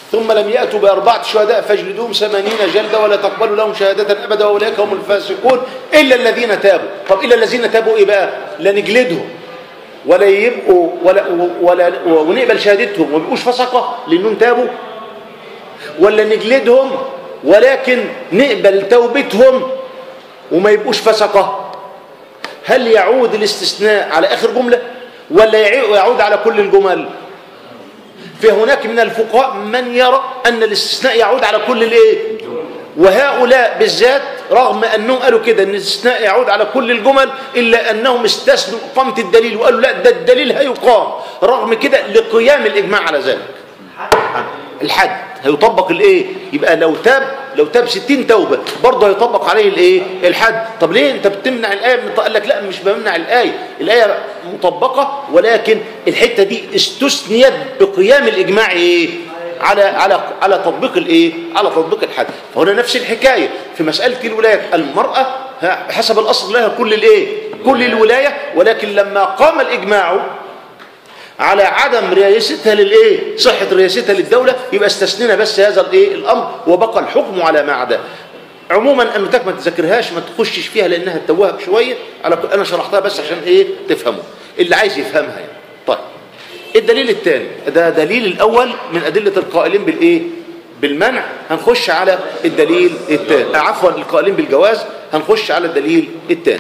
ثم لم يأتوا بأربعة شهداء فاجلدوهم ثمانين جلدة ولا تقبلوا لهم شهادة أبدا وأولئك هم الفاسقون إلا الذين تابوا طب إلا الذين تابوا إيه بقى لا نجلدهم ولا يبقوا ولا, ولا ونقبل شهادتهم وما يبقوش فسقة لأنهم تابوا ولا نجلدهم ولكن نقبل توبتهم وما يبقوش فسقة هل يعود الاستثناء على آخر جملة ولا يعود على كل الجمل فهناك من الفقهاء من يرى أن الاستثناء يعود على كل الايه وهؤلاء بالذات رغم أنهم قالوا كده أن الاستثناء يعود على كل الجمل إلا أنهم استثنوا إقامة الدليل وقالوا لا ده الدليل هيقام رغم كده لقيام الإجماع على ذلك الحد هيطبق الايه يبقى لو تاب لو تاب 60 توبه برضه هيطبق عليه الايه الحد طب ليه انت بتمنع الايه من قال لك لا مش بمنع الايه الايه مطبقه ولكن الحته دي استثنيت بقيام الاجماع ايه على على على تطبيق الايه على تطبيق الحد فهنا نفس الحكايه في مساله الولايه المراه حسب الاصل لها كل الايه كل الولايه ولكن لما قام الاجماع على عدم رياستها للايه صحة رياستها للدولة يبقى استثنينا بس هذا الايه الامر وبقى الحكم على ما عدا عموما انك ما تذاكرهاش ما تخشش فيها لانها توهك شوية على انا شرحتها بس عشان ايه تفهموا اللي عايز يفهمها يعني طيب الدليل الثاني ده دليل الاول من ادلة القائلين بالايه بالمنع هنخش على الدليل الثاني عفوا القائلين بالجواز هنخش على الدليل الثاني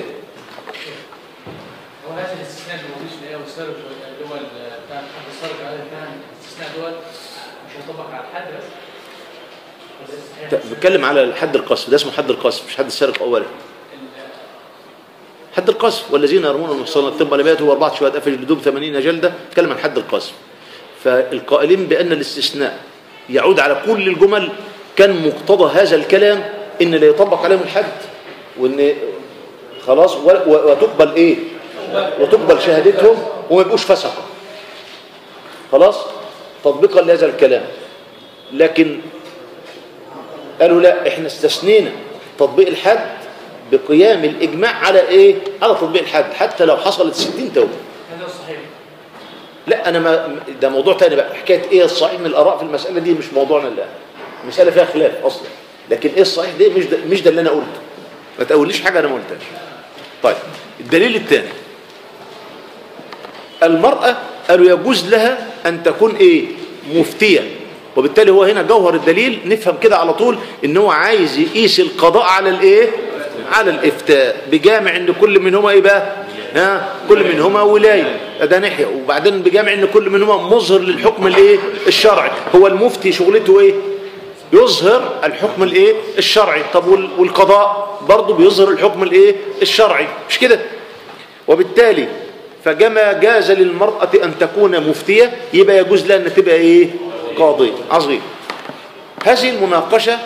هو هذا الاستثناء اللي موجود في الايه والسبب اللي هو بتاع الحد السابق على كان الاستثناء دول مش هيطبق على الحد بس ولا الاستثناء بتكلم على الحد القصف ده اسمه حد القصف مش حد السرقة اولا حد القذف والذين يرمون المحصنات ثم لم ياتوا باربعه شهداء فاجلدوهم 80 جلده تكلم عن حد القذف فالقائلين بان الاستثناء يعود على كل الجمل كان مقتضى هذا الكلام ان لا يطبق عليهم الحد وان خلاص و- و- وتقبل ايه وتقبل شهادتهم وما يبقوش فسقه خلاص تطبيقا لهذا الكلام لكن قالوا لا احنا استثنينا تطبيق الحد بقيام الاجماع على ايه على تطبيق الحد حتى لو حصلت 60 توبه هذا الصحيح لا انا ما ده موضوع تاني بقى حكايه ايه الصحيح من الاراء في المساله دي مش موضوعنا الان المساله فيها خلاف اصلا لكن ايه الصحيح ده مش ده مش ده اللي انا قلته ما تقوليش حاجه انا ما قلتهاش طيب الدليل الثاني المراه قالوا يجوز لها ان تكون ايه مفتيه وبالتالي هو هنا جوهر الدليل نفهم كده على طول ان هو عايز يقيس القضاء على الايه على الافتاء بجامع ان كل منهما ايه بقى ها كل منهما ولايه ده ناحيه وبعدين بجامع ان كل منهما مظهر للحكم الايه الشرعي هو المفتي شغلته ايه يظهر الحكم الايه الشرعي طب وال- والقضاء برضه بيظهر الحكم الايه الشرعي مش كده وبالتالي فكما جاز للمرأة أن تكون مفتية يبقى يجوز لها أن تبقى إيه قاضية عظيم هذه المناقشة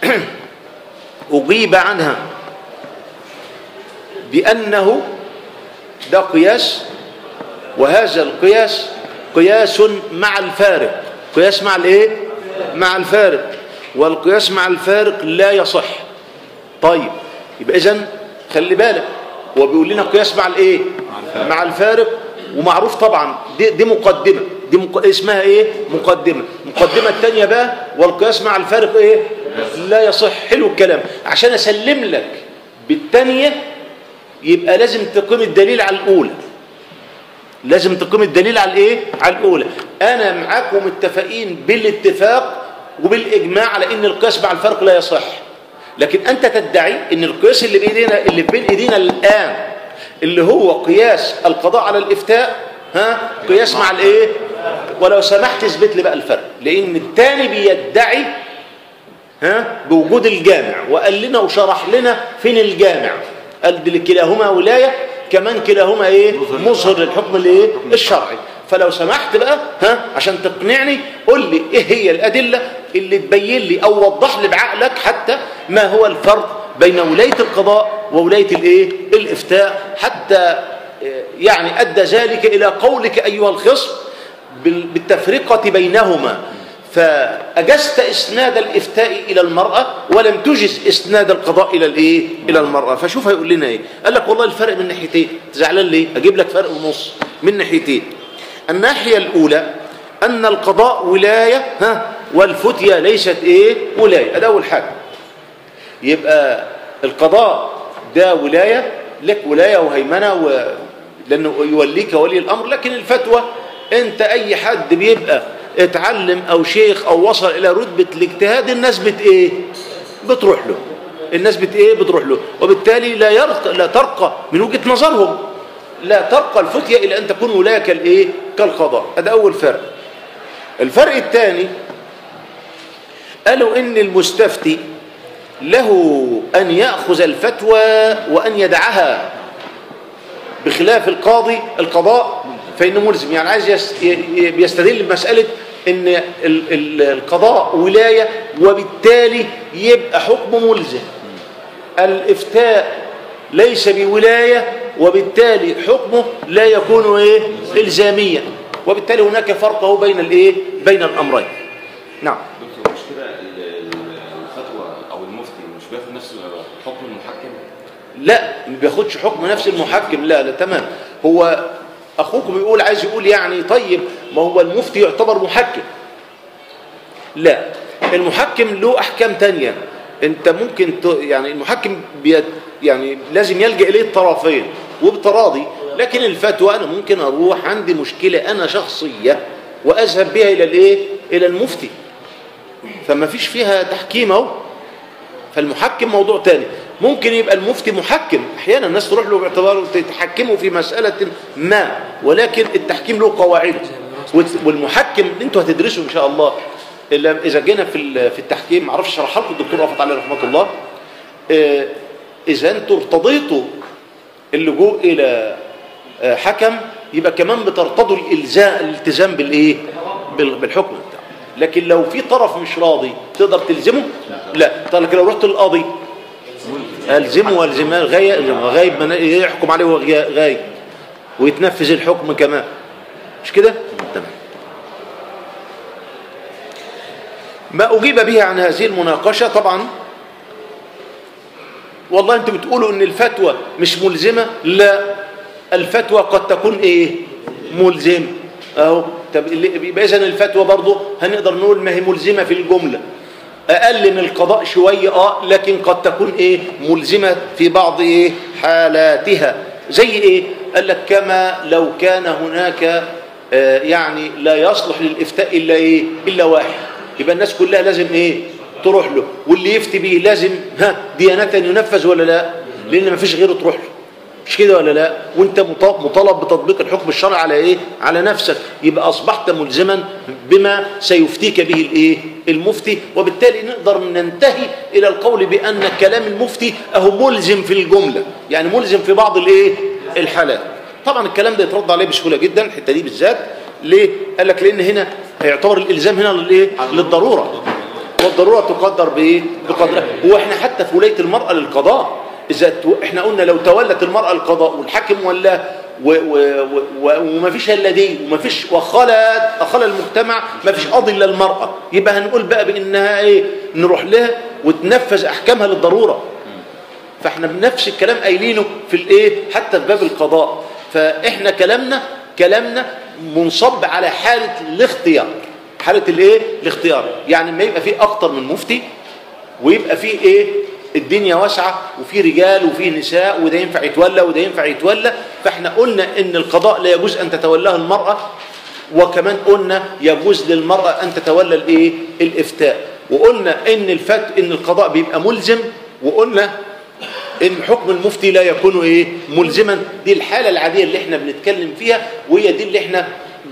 أجيب عنها بأنه ده قياس وهذا القياس قياس مع الفارق قياس مع الايه مع الفارق والقياس مع الفارق لا يصح طيب يبقى اذا خلي بالك هو بيقول لنا قياس مع الايه مع الفارق ومعروف طبعا دي, دي مقدمه دي مق... اسمها ايه مقدمه المقدمه الثانيه بقى والقياس مع الفارق ايه لا يصح حلو الكلام عشان اسلم لك بالثانيه يبقى لازم تقيم الدليل على الاولى لازم تقيم الدليل على الايه على الاولى انا معاكم متفقين بالاتفاق وبالاجماع على ان القياس مع الفرق لا يصح لكن انت تدعي ان القياس اللي بايدينا اللي بين ايدينا الان اللي هو قياس القضاء على الافتاء ها قياس مع الايه ولو سمحت اثبت لي بقى الفرق لان الثاني بيدعي ها بوجود الجامع وقال لنا وشرح لنا فين الجامع قال دي كلاهما ولايه كمان كلاهما ايه مظهر للحكم الايه الشرعي فلو سمحت بقى ها عشان تقنعني قول لي ايه هي الادله اللي تبين لي او وضح لي بعقلك حتى ما هو الفرق بين ولايه القضاء وولايه الايه الافتاء حتى آه، يعني ادى ذلك الى قولك ايها الخصم بال- بالتفرقه بينهما فأجزت إسناد الإفتاء إلى المرأة ولم تجز إسناد القضاء إلى الإيه؟ إلى المرأة فشوف هيقول لنا إيه قال لك والله الفرق من ناحيتين زعلان ليه أجيب لك فرق ونص من ناحيتين الناحية الأولى أن القضاء ولاية ها والفتية ليست ايه ولاية ده اول حاجة يبقى القضاء ده ولاية لك ولاية وهيمنة و... لأنه يوليك ولي الأمر لكن الفتوى أنت أي حد بيبقى اتعلم أو شيخ أو وصل إلى رتبة الاجتهاد الناس بت إيه بتروح له الناس بت إيه بتروح له وبالتالي لا يرقى لا ترقى من وجهة نظرهم لا ترقى الفتية إلى أن تكون ولاية كالإيه كالقضاء هذا أول فرق الفرق الثاني قالوا إن المستفتي له أن يأخذ الفتوى وأن يدعها بخلاف القاضي القضاء فإنه ملزم يعني عايز يس- ي- بيستدل بمسألة إن ال- ال- القضاء ولاية وبالتالي يبقى حكم ملزم الإفتاء ليس بولاية وبالتالي حكمه لا يكون إيه إلزاميا وبالتالي هناك فرق هو بين الإيه بين الأمرين نعم دكتور مش كده ال- ال- الفتوى او المفتي مش بياخد نفس حكم المحكم لا ما بياخدش حكم نفس المحكم لا لا تمام هو اخوكم يقول عايز يقول يعني طيب ما هو المفتي يعتبر محكم لا المحكم له احكام تانية انت ممكن ت... يعني المحكم بي... يعني لازم يلجأ اليه الطرفين وبتراضي لكن الفتوى انا ممكن اروح عندي مشكلة انا شخصية واذهب بها الى الايه الى المفتي فما فيش فيها تحكيم اهو فالمحكم موضوع تاني ممكن يبقى المفتي محكم احيانا الناس تروح له باعتباره تتحكموا في مسألة ما ولكن التحكيم له قواعد والمحكم انتوا هتدرسوا ان شاء الله الا اذا جينا في ال- في التحكيم ما اعرفش اشرحها لكم الدكتور رفعت عليه رحمه الله آه، اذا انتوا ارتضيتوا اللجوء الى آه، حكم يبقى كمان بترتضوا الالزام الالتزام بالايه بال- بالحكم بتاعه لكن لو في طرف مش راضي تقدر تلزمه لا طب لكن لو رحت للقاضي الزمه والزمه غاية غايب من يحكم عليه وهو غا- غايب ويتنفذ الحكم كمان مش كده تمام ما أجيب به عن هذه المناقشة طبعا والله انتوا بتقولوا ان الفتوى مش ملزمة لا الفتوى قد تكون ايه ملزمة اهو طب اللي- يبقى اذا الفتوى برضه هنقدر نقول ما هي ملزمة في الجملة اقل من القضاء شوية اه لكن قد تكون ايه ملزمة في بعض ايه حالاتها زي ايه قال لك كما لو كان هناك آه يعني لا يصلح للافتاء الا ايه الا واحد يبقى الناس كلها لازم ايه تروح له واللي يفتي به لازم ها ديانة ينفذ ولا لا لان ما فيش غيره تروح له مش كده ولا لا وانت مط- مطالب بتطبيق الحكم الشرعي على ايه على نفسك يبقى اصبحت ملزما بما سيفتيك به الايه المفتي وبالتالي نقدر ننتهي الى القول بان كلام المفتي اهو ملزم في الجمله يعني ملزم في بعض الايه الحالات طبعا الكلام ده يترد عليه بسهوله جدا الحته دي بالذات ليه قال لك لان هنا هيعتبر الالزام هنا للايه للضروره والضروره تقدر بايه بقدرها هو احنا حتى في ولايه المراه للقضاء اذا تو- احنا قلنا لو تولت المراه القضاء والحاكم ولا و- و- و- و- وما فيش الا دي وما فيش وخلت اخل المجتمع ما فيش قاضي الا المراه يبقى هنقول بقى بانها ايه نروح لها وتنفذ احكامها للضروره فاحنا بنفس الكلام قايلينه في الايه حتى في باب القضاء فاحنا كلامنا كلامنا منصب على حاله الاختيار حاله الايه الاختيار يعني ما يبقى فيه اكتر من مفتي ويبقى فيه ايه الدنيا واسعه وفي رجال وفي نساء وده ينفع يتولى وده ينفع يتولى فاحنا قلنا ان القضاء لا يجوز ان تتولاه المراه وكمان قلنا يجوز للمراه ان تتولى الايه الافتاء وقلنا ان الفت ان القضاء بيبقى ملزم وقلنا ان حكم المفتي لا يكون ايه ملزما دي الحاله العاديه اللي احنا بنتكلم فيها وهي دي اللي احنا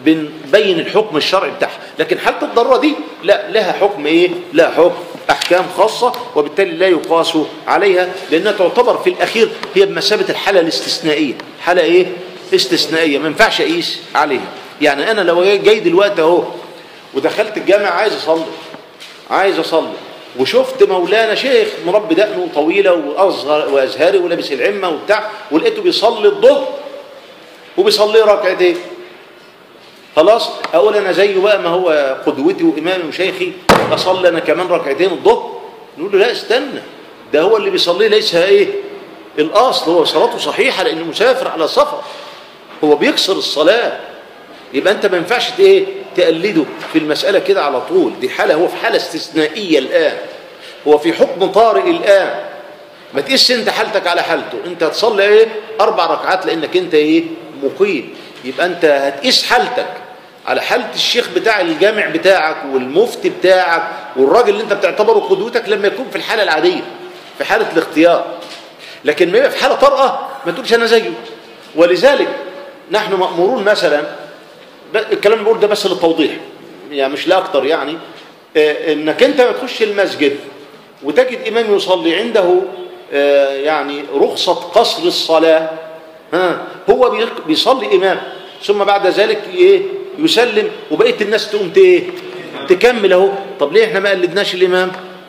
بنبين الحكم الشرعي بتاعها لكن حاله الضروره دي لا لها حكم ايه لا حكم احكام خاصه وبالتالي لا يقاس عليها لانها تعتبر في الاخير هي بمثابه الحاله الاستثنائيه حاله ايه استثنائيه ما ينفعش اقيس عليها يعني انا لو جاي دلوقتي اهو ودخلت الجامع عايز اصلي عايز اصلي وشفت مولانا شيخ مربي دقنه طويله واصغر وازهري ولابس العمه وبتاع ولقيته بيصلي الظهر وبيصلي ركعتين خلاص اقول انا زيه بقى ما هو قدوتي وامامي وشيخي اصلي انا كمان ركعتين الظهر نقول له لا استنى ده هو اللي بيصلي ليس ايه الاصل هو صلاته صحيحه لانه مسافر على سفر هو بيكسر الصلاه يبقى انت ما ينفعش ت- ايه تقلده في المسألة كده على طول دي حالة هو في حالة استثنائية الآن هو في حكم طارئ الآن ما تقيسش انت حالتك على حالته انت هتصلي ايه اربع ركعات لانك انت ايه مقيم يبقى انت هتقيس حالتك على حالة الشيخ بتاع الجامع بتاعك والمفتي بتاعك والراجل اللي انت بتعتبره قدوتك لما يكون في الحالة العادية في حالة الاختيار لكن ما يبقى في حالة طارئة ما تقولش انا زيه ولذلك نحن مأمورون مثلا ب- الكلام اللي بقول ده بس للتوضيح يعني مش لا اكتر يعني آه، انك انت ما تخش المسجد وتجد امام يصلي عنده آه، يعني رخصة قصر الصلاة ها هو بيق- بيصلي امام ثم بعد ذلك ايه يسلم وبقيه الناس تقوم ت- ايه تكمل اهو طب ليه احنا ما قلدناش الامام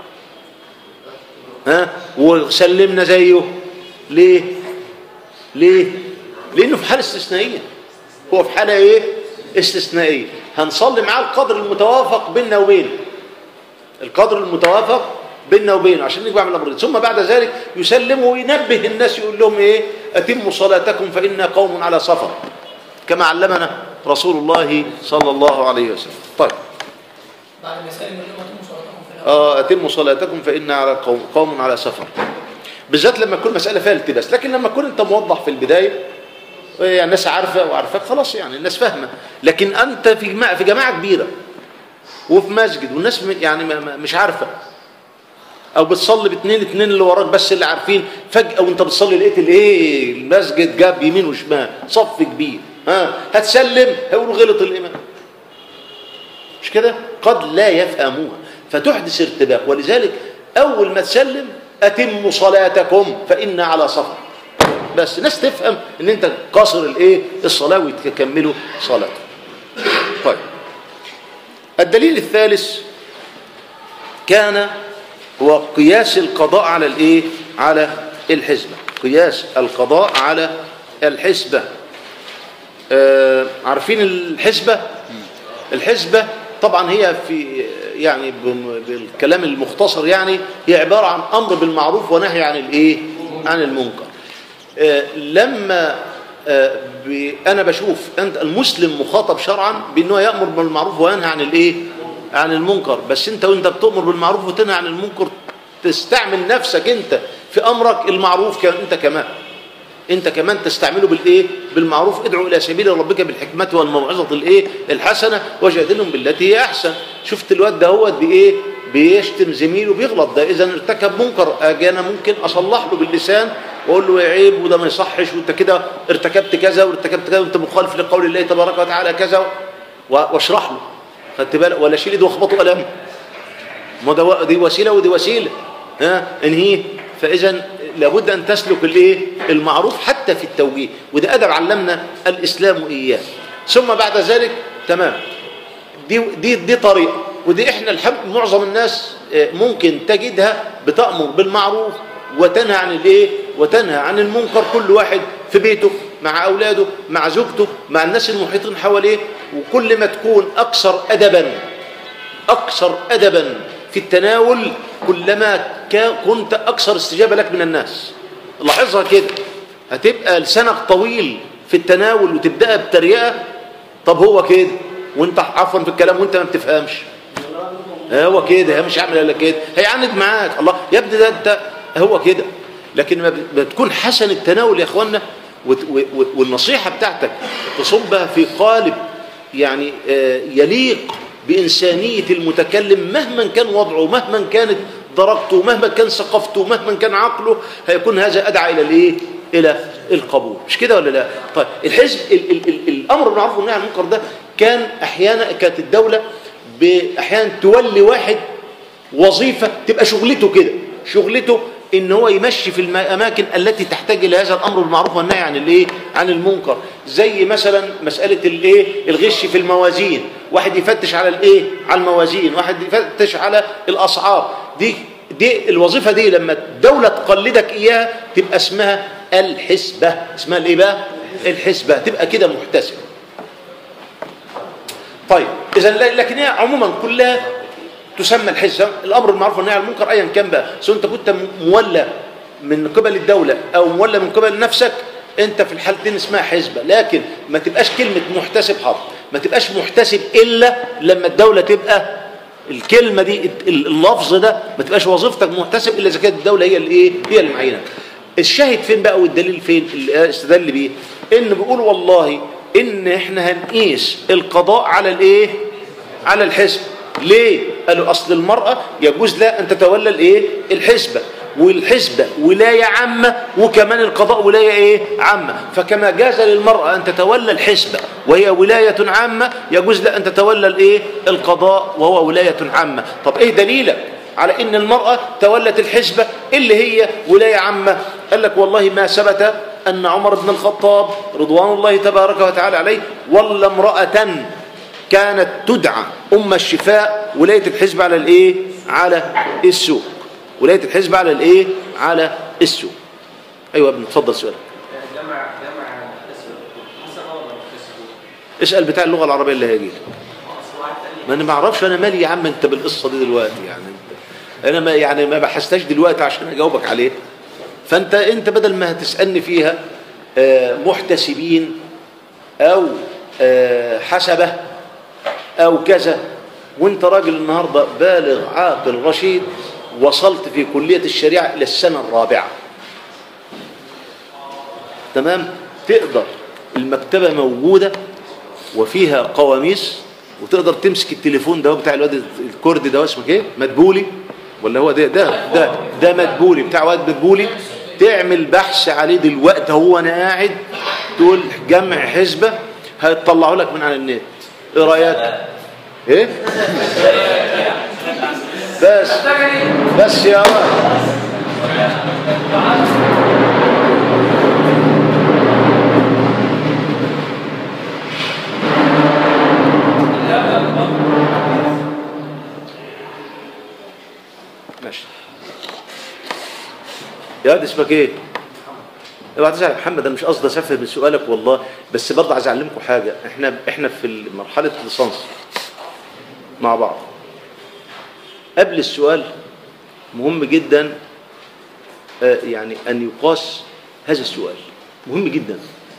ها وسلمنا زيه ليه ليه لانه في حاله استثنائيه هو في حاله ايه استثنائيه هنصلي معاه القدر المتوافق بيننا وبينه القدر المتوافق بيننا وبينه عشان نجمع من الامرين ثم بعد ذلك يسلم وينبه الناس يقول لهم ايه اتموا صلاتكم فانا قوم على سفر كما علمنا رسول الله صلى الله عليه وسلم طيب بعد ما يسلم يقول لهم اتموا صلاتكم في الاول آه، اتموا صلاتكم فإن على قوم, قوم على سفر بالذات لما تكون مسألة فيها التباس لكن لما تكون أنت موضح في البداية يعني الناس عارفة وعارفاك خلاص يعني الناس فاهمة لكن أنت في جماعة, في جماعة كبيرة وفي مسجد والناس م- يعني ما- ما- مش عارفة أو بتصلي باثنين اتنين اللي وراك بس اللي عارفين فجأة وأنت بتصلي لقيت الإيه المسجد جاب يمين وشمال صف كبير ها هتسلم هيقولوا غلط الإمام مش كده قد لا يفهموها فتحدث ارتباك ولذلك أول ما تسلم أتموا صلاتكم فإن على سفر بس الناس تفهم ان انت قاصر الايه الصلاه وتكملوا صلاتهم طيب الدليل الثالث كان هو قياس القضاء على الايه على الحسبه قياس القضاء على الحسبه آه عارفين الحسبه الحسبة طبعا هي في يعني بم- بالكلام المختصر يعني هي عبارة عن أمر بالمعروف ونهي عن الإيه عن المنكر آه، لما آه، ب- أنا بشوف أنت المسلم مخاطب شرعا بأنه يأمر بالمعروف وينهى عن الإيه عن المنكر بس أنت وأنت بتأمر بالمعروف وتنهى عن المنكر تستعمل نفسك أنت في أمرك المعروف ك- أنت كمان انت كمان تستعمله بالايه بالمعروف ادعو الى سبيل ربك بالحكمه والموعظه الايه الحسنه وجادلهم بالتي هي احسن شفت الواد ده هو بايه بيشتم زميله بيغلط ده اذا ارتكب منكر اجي انا ممكن اصلح له باللسان واقول له يا عيب وده ما يصحش وانت كده ارتكبت كذا وارتكبت كذا وانت مخالف لقول الله تبارك وتعالى كذا و- واشرح له خدت بالك ولا شيل ايده واخبطه قلم ما ده دي وسيله ودي وسيله ها انهيه فاذا لابد ان تسلك الايه المعروف حتى في التوجيه وده ادب علمنا الاسلام اياه ثم بعد ذلك تمام دي دي دي طريقه ودي احنا الحمد معظم الناس آه، ممكن تجدها بتامر بالمعروف وتنهى عن الايه وتنهى عن المنكر كل واحد في بيته مع اولاده مع زوجته مع الناس المحيطين حواليه وكل ما تكون اكثر ادبا أكثر أدبا في التناول كلما كا- كنت أكثر استجابة لك من الناس لاحظها كده هتبقى لسانك طويل في التناول وتبدأها بتريقة طب هو كده وانت عفوا في الكلام وانت ما بتفهمش هو كده هي مش هيعمل الا كده هيعاند معاك الله يا ابني ده انت هو كده لكن ما ب- بتكون حسن التناول يا اخوانا وت- و- و- والنصيحه بتاعتك تصبها في قالب يعني آه، يليق بإنسانية المتكلم مهما كان وضعه مهما كانت درجته مهما كان ثقافته مهما كان عقله هيكون هذا أدعى إلى الإيه؟ إلى القبول مش كده ولا لا؟ طيب الحزب ال ال ال الأمر بالمعروف والنهي عن المنكر ده كان أحيانا كانت الدولة ب- أحيانا تولي واحد وظيفة تبقى شغلته كده شغلته ان هو يمشي في الاماكن التي تحتاج الى هذا الامر بالمعروف والنهي عن الايه عن المنكر زي مثلا مساله الايه الغش في الموازين واحد يفتش على الايه على الموازين واحد يفتش على الاسعار دي دي الوظيفه دي لما الدوله تقلدك اياها تبقى اسمها الحسبه اسمها الايه بقى الحسبه تبقى كده محتسب طيب اذا لكن هي عموما كلها تسمى الحزه الامر بالمعروف والنهي عن المنكر ايا كان بقى سواء انت كنت مولى من قبل الدوله او مولى من قبل نفسك انت في الحالتين اسمها حزبه لكن ما تبقاش كلمه محتسب حاضر ما تبقاش محتسب الا لما الدوله تبقى الكلمه دي اللفظ ده ما تبقاش وظيفتك محتسب الا اذا كانت الدوله هي الايه هي اللي معينك الشاهد فين بقى والدليل فين اللي استدل بيه ان بيقول والله ان احنا هنقيس القضاء على الايه على الحسب ليه قالوا اصل المراه يجوز لها ان تتولى الايه الحسبه والحسبة ولاية عامة وكمان القضاء ولاية ايه عامة فكما جاز للمرأة ان تتولى الحسبة وهي ولاية عامة يجوز لها ان تتولى الايه القضاء وهو ولاية عامة طب ايه دليلك على ان المرأة تولت الحسبة اللي هي ولاية عامة قال لك والله ما ثبت ان عمر بن الخطاب رضوان الله تبارك وتعالى عليه ولا امرأة كانت تدعى ام الشفاء ولاية الحسبة على الايه على السوق ولاية الحزب على الايه على السوق ايوه يا ابني اتفضل سؤالك جمع جمع اسم حسب ولا مش اسال بتاع اللغه العربيه اللي هيجي لك ما انا ما اعرفش انا مالي يا عم انت بالقصه دي دلوقتي يعني انت انا ما يعني ما بحثتش دلوقتي عشان اجاوبك عليه فانت انت بدل ما هتسالني فيها آه، محتسبين او آه، حسبه او كذا وانت راجل النهارده بالغ عاقل رشيد وصلت في كليه الشريعه الى السنه الرابعه تمام تقدر المكتبه موجوده وفيها قواميس وتقدر تمسك التليفون ده هو بتاع الواد الكردي ده اسمه ايه مدبولي ولا هو ده ده ده ده مدبولي بتاع واد مدبولي تعمل بحث عليه دلوقتي هو انا قاعد تقول جمع حسبه هيطلعوا لك من على النت ايه رايك ايه بس بس يا رب ماشي يا واد اسمك ايه؟ اوعى تزعل يا محمد انا مش قصدي اسفه من سؤالك والله بس برضه عايز اعلمكم حاجه احنا احنا في مرحله الليسانس مع بعض قبل السؤال مهم جدا آه، يعني ان يقاس هذا السؤال مهم جدا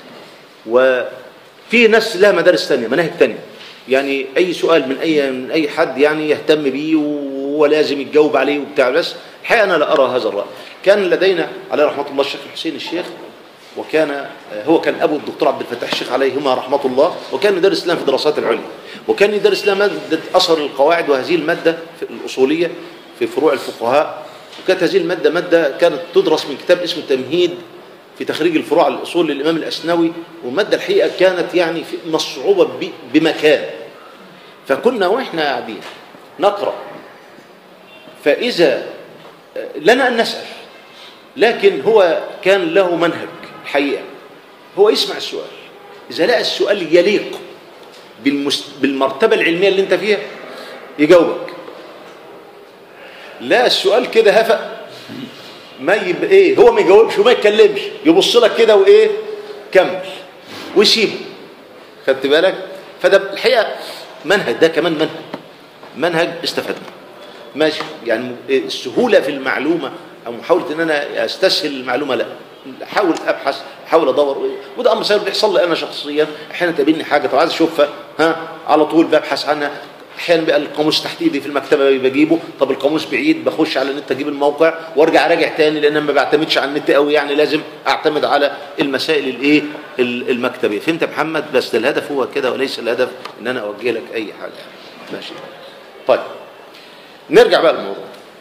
وفي ناس لها مدارس ثانيه مناهج ثانيه يعني اي سؤال من اي من اي حد يعني يهتم بيه وهو لازم يتجاوب عليه وبتاع بس الحقيقه انا لا ارى هذا الراي كان لدينا عليه رحمه الله الشيخ الحسين الشيخ وكان آه، هو كان ابو الدكتور عبد الفتاح الشيخ عليهما رحمه الله وكان يدرس لنا في الدراسات العليا وكان يدرس لنا ماده اثر القواعد وهذه الماده في الاصوليه في فروع الفقهاء وكانت هذه الماده ماده كانت تدرس من كتاب اسمه تمهيد في تخريج الفروع على الاصول للامام الاسنوي والماده الحقيقه كانت يعني في من الصعوبه ب- بمكان فكنا واحنا قاعدين نقرا فاذا آه، لنا ان نسال لكن هو كان له منهج الحقيقه هو يسمع السؤال اذا لقى السؤال يليق بالمس... بالمرتبه العلميه اللي انت فيها يجاوبك لا السؤال كده هفق ما يبقى ايه هو ما يجاوبش وما يتكلمش يبص لك كده وايه كمل ويسيبه خدت بالك فده الحقيقه منهج ده كمان منهج منهج استفدنا ماشي يعني السهوله في المعلومه او محاوله ان انا استسهل المعلومه لا احاول ابحث احاول ادور وده امر سهل بيحصل لي انا شخصيا احيانا تقابلني حاجه طب عايز اشوفها ها على طول ببحث عنها احيانا بقى القاموس تحت ايدي في المكتبه بجيبه طب القاموس بعيد بخش على النت اجيب الموقع وارجع اراجع تاني لان أنا ما بعتمدش على النت قوي يعني لازم اعتمد على المسائل الايه ال- المكتبيه فهمت يا محمد بس ده الهدف هو كده وليس الهدف ان انا اوجه لك اي حاجه ماشي طيب نرجع بقى للموضوع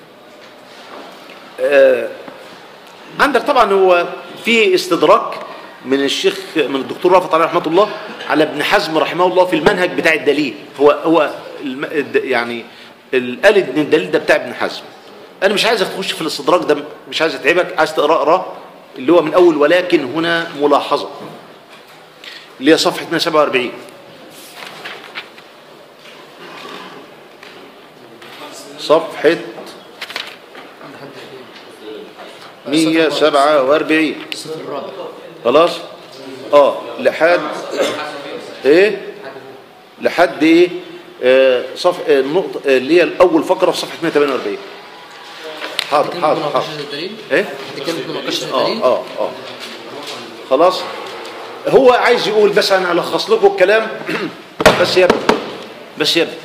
آه عندك طبعا هو في استدراك من الشيخ من الدكتور رافت عليه رحمه الله على ابن حزم رحمه الله في المنهج بتاع الدليل هو هو الم- الد- يعني ال- قال ان الدليل ده بتاع ابن حزم انا مش عايزك تخش في الاستدراك ده مش عايز اتعبك عايز تقرا اقرا اللي هو من اول ولكن هنا ملاحظه اللي هي صفحه 147 صفحه 147 خلاص اه لحد ايه لحد ايه آه صف آه، النقطه آه، اللي هي الاول فقره في صفحه 148 حاضر حاضر حاضر ايه اه اه اه خلاص هو عايز يقول بس انا هلخص لكم الكلام بس يا ابني بس يا ابني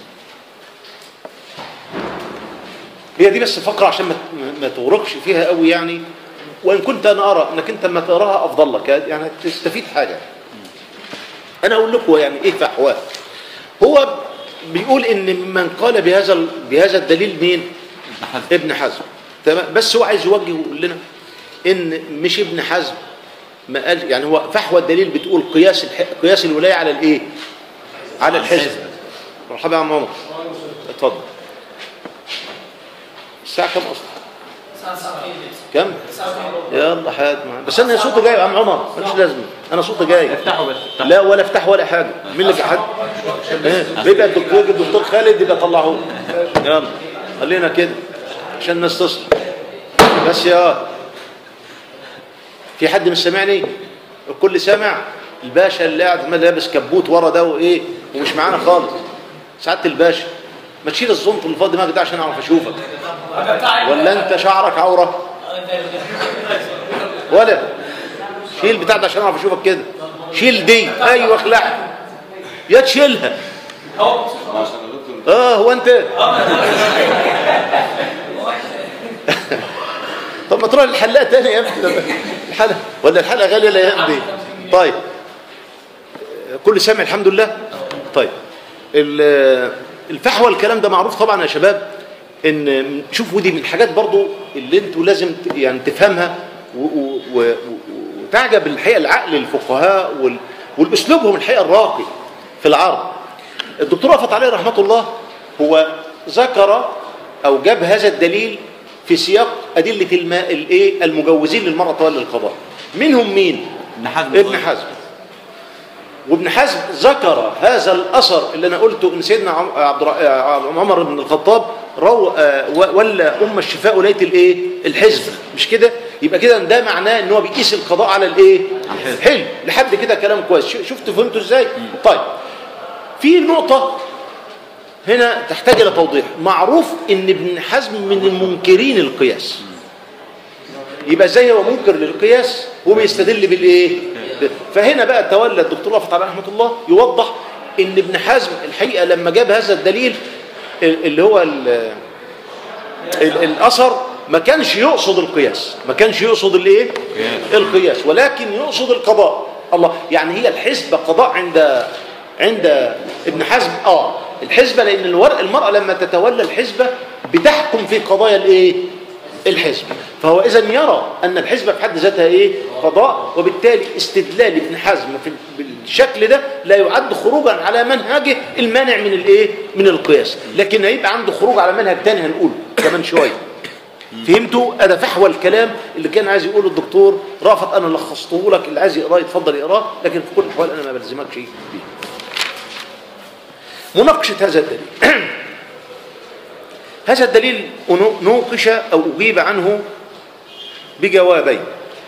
هي دي بس فقرة عشان ما ما تغرقش فيها قوي يعني وإن كنت أنا أرى أنك أنت لما تقراها أفضل لك يعني تستفيد حاجة أنا أقول لكم يعني إيه فحواه هو بيقول إن من قال بهذا ال- بهذا الدليل مين؟ ابن حزم تمام بس هو عايز يوجه ويقول لنا إن مش ابن حزم ما قال يعني هو فحوى الدليل بتقول قياس الح... قياس الولاية على الإيه؟ على الحزب مرحبا يا عم عمر اتفضل الساعة كم أصلا؟ ساعة ساعة كم؟ ساعة يلا حياتي معاك بس انا صوتي جاي يا عم عمر مش لازمه انا صوتي جاي افتحوا بس افتحوا لا ولا افتح ولا حاجه مين اللي حد ايه بيبقى الدكتور الدكتور خالد يبقى طلعوه يلا خلينا كده عشان الناس تصل بس يا في حد مش سامعني الكل سامع الباشا اللي قاعد عمال لابس كبوت ورا ده وايه ومش معانا خالص سعاده الباشا ما تشيل الزنط اللي فاضي دماغك ده عشان اعرف اشوفك ولا انت شعرك عوره ولا شيل بتاع ده عشان اعرف اشوفك كده شيل دي ايوه اخلعها يا تشيلها عشان الدكتور اه هو انت طب ما تروح للحلاق تاني يا ابني الحلقه ولا الحلقه غاليه الايام دي طيب كل سامع الحمد لله طيب ال- الفحوى الكلام ده معروف طبعا يا شباب ان شوف ودي من الحاجات برضو اللي انتوا لازم ت- يعني تفهمها و- و- و- و- وتعجب الحقيقه العقل الفقهاء وال- والاسلوبهم الحقيقه الراقي في العرض الدكتور رفعت عليه رحمه الله هو ذكر او جاب هذا الدليل في سياق ادله الماء الايه المجوزين للمراه تولي القضاء منهم مين ابن حزم ابن حزم وابن حزم ذكر هذا الاثر اللي انا قلته ان سيدنا عم- عبد الر- آه، عمر بن الخطاب رو آه، و- ولا ام الشفاء ولايه الايه الحزب مش كده يبقى كده ده معناه ان هو بيقيس القضاء على الايه حلو لحد كده كلام كويس شو- شفتوا فهمتوا ازاي طيب في نقطه هنا تحتاج الى توضيح معروف ان ابن حزم من المنكرين القياس يبقى زي هو منكر للقياس هو بيستدل بالايه فهنا بقى تولى الدكتور رفعت عليه رحمه الله يوضح ان ابن حزم الحقيقه لما جاب هذا الدليل اللي هو ال- ال- الاثر ما كانش يقصد القياس ما كانش يقصد الايه القياس ولكن يقصد القضاء الله يعني هي الحسبه قضاء عند عند ابن حزم اه الحسبه لان الورق المراه لما تتولى الحسبه بتحكم في قضايا الايه الحزب فهو اذا يرى ان الحزبه في حد ذاتها ايه قضاء وبالتالي استدلال ابن حزم في بالشكل ده لا يعد خروجا على منهجه المانع من الايه من القياس لكن هيبقى عنده خروج على منهج تاني هنقوله كمان شويه فهمتوا انا فحوى الكلام اللي كان عايز يقوله الدكتور رافت انا لخصته لك اللي عايز يقراه يتفضل يقراه لكن في كل الاحوال انا ما بلزمكش بيه مناقشه هذا الدليل هذا الدليل أنو- نوقش أو أجيب عنه بجوابين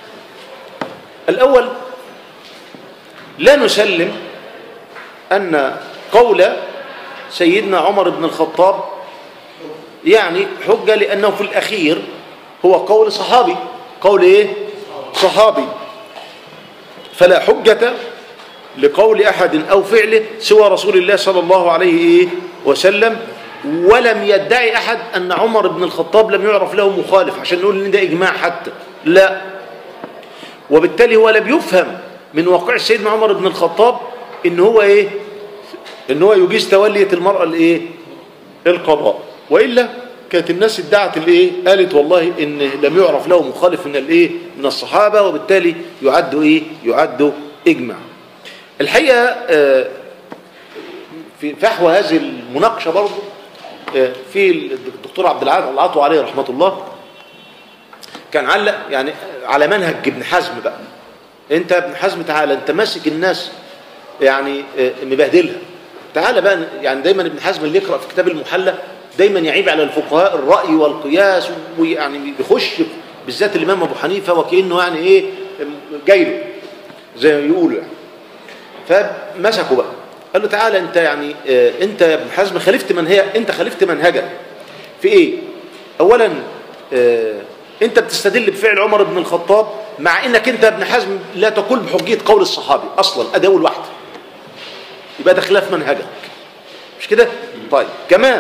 الأول لا نسلم أن قول سيدنا عمر بن الخطاب يعني حجة لأنه في الأخير هو قول صحابي قول إيه؟ صحابي فلا حجة لقول أحد أو فعله سوى رسول الله صلى الله عليه وسلم ولم يدعي أحد أن عمر بن الخطاب لم يعرف له مخالف عشان نقول إن ده إجماع حتى لا وبالتالي هو لم يفهم من واقع سيدنا عمر بن الخطاب إن هو إيه إن هو يجيز تولية المرأة الإيه القضاء وإلا كانت الناس ادعت الايه قالت والله ان لم يعرف له مخالف من الايه من الصحابه وبالتالي يعد ايه يعد اجماع الحقيقه آه، في فحوى هذه المناقشه برضه آه، في الدكتور عبد العال العطو عليه رحمه الله كان علق يعني على منهج ابن حزم بقى انت يا ابن حزم تعالى انت ماسك الناس يعني آه، مبهدلها تعالى بقى يعني دايما ابن حزم اللي يقرا في كتاب المحلى دايما يعيب على الفقهاء الراي والقياس ويعني بيخش بالذات الامام ابو حنيفه وكانه يعني ايه جاي له زي ما بيقولوا يعني فمسكوا بقى قال له تعالى انت يعني اه انت يا ابن حزم خالفت منهج انت خالفت منهجك في ايه اولا اه انت بتستدل بفعل عمر بن الخطاب مع انك انت يا ابن حزم لا تقول بحجيه قول الصحابي اصلا ادي اول واحده يبقى ده خلاف منهجك مش كده طيب كمان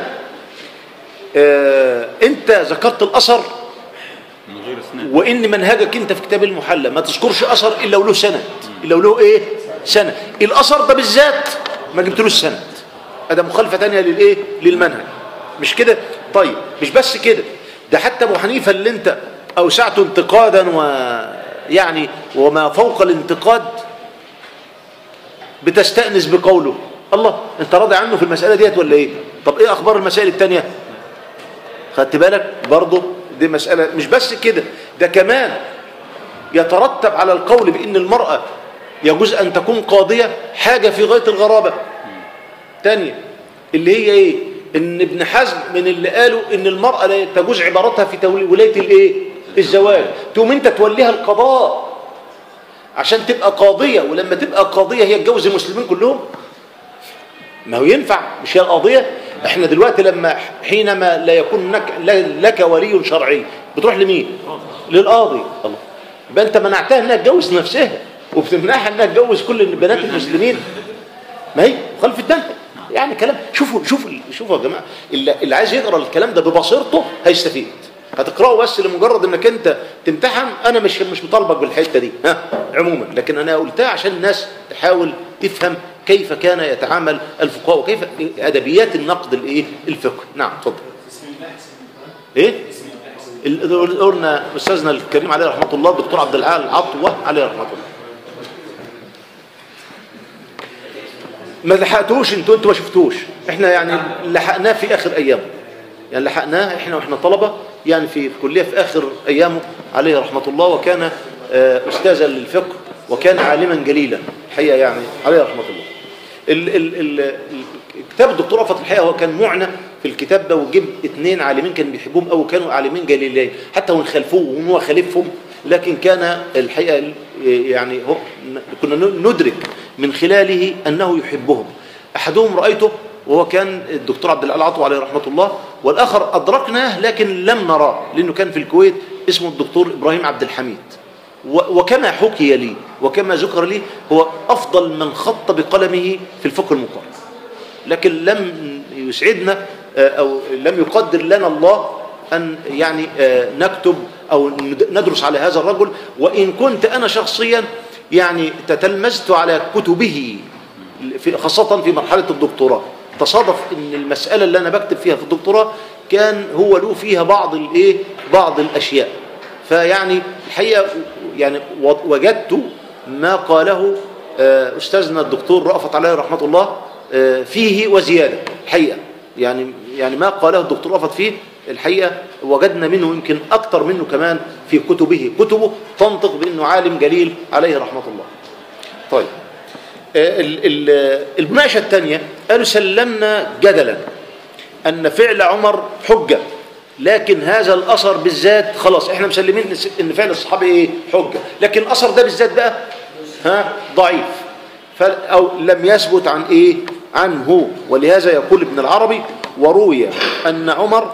آه انت ذكرت الاثر من غير اسناد وان منهجك انت في كتاب المحلى ما تذكرش اثر الا وله سند الا وله ايه سند الاثر ده بالذات ما جبتلوش سند هذا مخالفه تانية للايه للمنهج مش كده طيب مش بس كده ده حتى ابو حنيفه اللي انت اوسعته انتقادا ويعني وما فوق الانتقاد بتستأنس بقوله الله انت راضي عنه في المسألة ديت ولا ايه طب ايه اخبار المسائل التانية خدت بالك برضه دي مسألة مش بس كده ده كمان يترتب على القول بأن المرأة يجوز أن تكون قاضية حاجة في غاية الغرابة تانية اللي هي ايه ان ابن حزم من اللي قالوا ان المرأة لا تجوز عبارتها في تولي- ولاية الايه الزواج تقوم انت توليها القضاء عشان تبقى قاضية ولما تبقى قاضية هي تجوز المسلمين كلهم ما هو ينفع مش هي القضية احنا دلوقتي لما حينما لا يكون لك, لك ولي شرعي بتروح لمين للقاضي الله يبقى انت منعتها انها تجوز نفسها وبتمنعها انها تجوز كل بنات المسلمين ما هي مخالفة ده يعني كلام شوفوا شوفوا شوفوا يا جماعه اللي, اللي عايز يقرا الكلام ده ببصيرته هيستفيد هتقراه بس لمجرد انك انت تمتحن انا مش مش مطالبك بالحته دي ها عموما لكن انا قلتها عشان الناس تحاول تفهم كيف كان يتعامل الفقهاء وكيف ادبيات النقد الايه الفقهي نعم اتفضل ايه ال- قلنا استاذنا الكريم عليه رحمه الله الدكتور عبد العال العطوه عليه رحمه الله ما لحقتوش انتوا انتوا ما شفتوش احنا يعني لحقناه في اخر ايامه يعني لحقناه احنا واحنا طلبه يعني في الكليه في اخر ايامه عليه رحمه الله وكان آه، استاذا للفقه وكان عالما جليلا الحقيقه يعني عليه رحمه الله ال ال ال ال- كتاب الدكتور رفعت الحقيقه هو كان معنى في الكتاب ده وجيب اثنين عالمين كان بيحبوهم او كانوا عالمين جليلين حتى وان خالفوه وهو خالفهم لكن كان الحقيقه يعني هو كنا ندرك من خلاله انه يحبهم احدهم رايته وهو كان الدكتور عبد العال عطوة عليه رحمه الله والاخر ادركناه لكن لم نراه لانه كان في الكويت اسمه الدكتور ابراهيم عبد الحميد و- وكما حكي لي وكما ذكر لي هو افضل من خط بقلمه في الفقه المقارن لكن لم يسعدنا آه، او لم يقدر لنا الله ان يعني آه، نكتب او ند- ندرس على هذا الرجل وان كنت انا شخصيا يعني تتلمذت على كتبه في خاصه في مرحله الدكتوراه تصادف ان المساله اللي انا بكتب فيها في الدكتوراه كان هو له فيها بعض الايه بعض الاشياء فيعني الحقيقه يعني وجدت ما قاله آه، استاذنا الدكتور رأفت عليه رحمه الله آه، فيه وزياده الحقيقه يعني يعني ما قاله الدكتور رأفت فيه الحقيقه وجدنا منه يمكن اكثر منه كمان في كتبه كتبه تنطق بانه عالم جليل عليه رحمه الله طيب آه، ال- ال- المناقشه الثانيه قالوا سلمنا جدلا ان فعل عمر حجه لكن هذا الاثر بالذات خلاص احنا مسلمين إن- ان فعل الصحابي ايه حجه لكن الاثر ده بالذات بقى ها ضعيف ف- او لم يثبت عن ايه عنه ولهذا يقول ابن العربي وروي ان عمر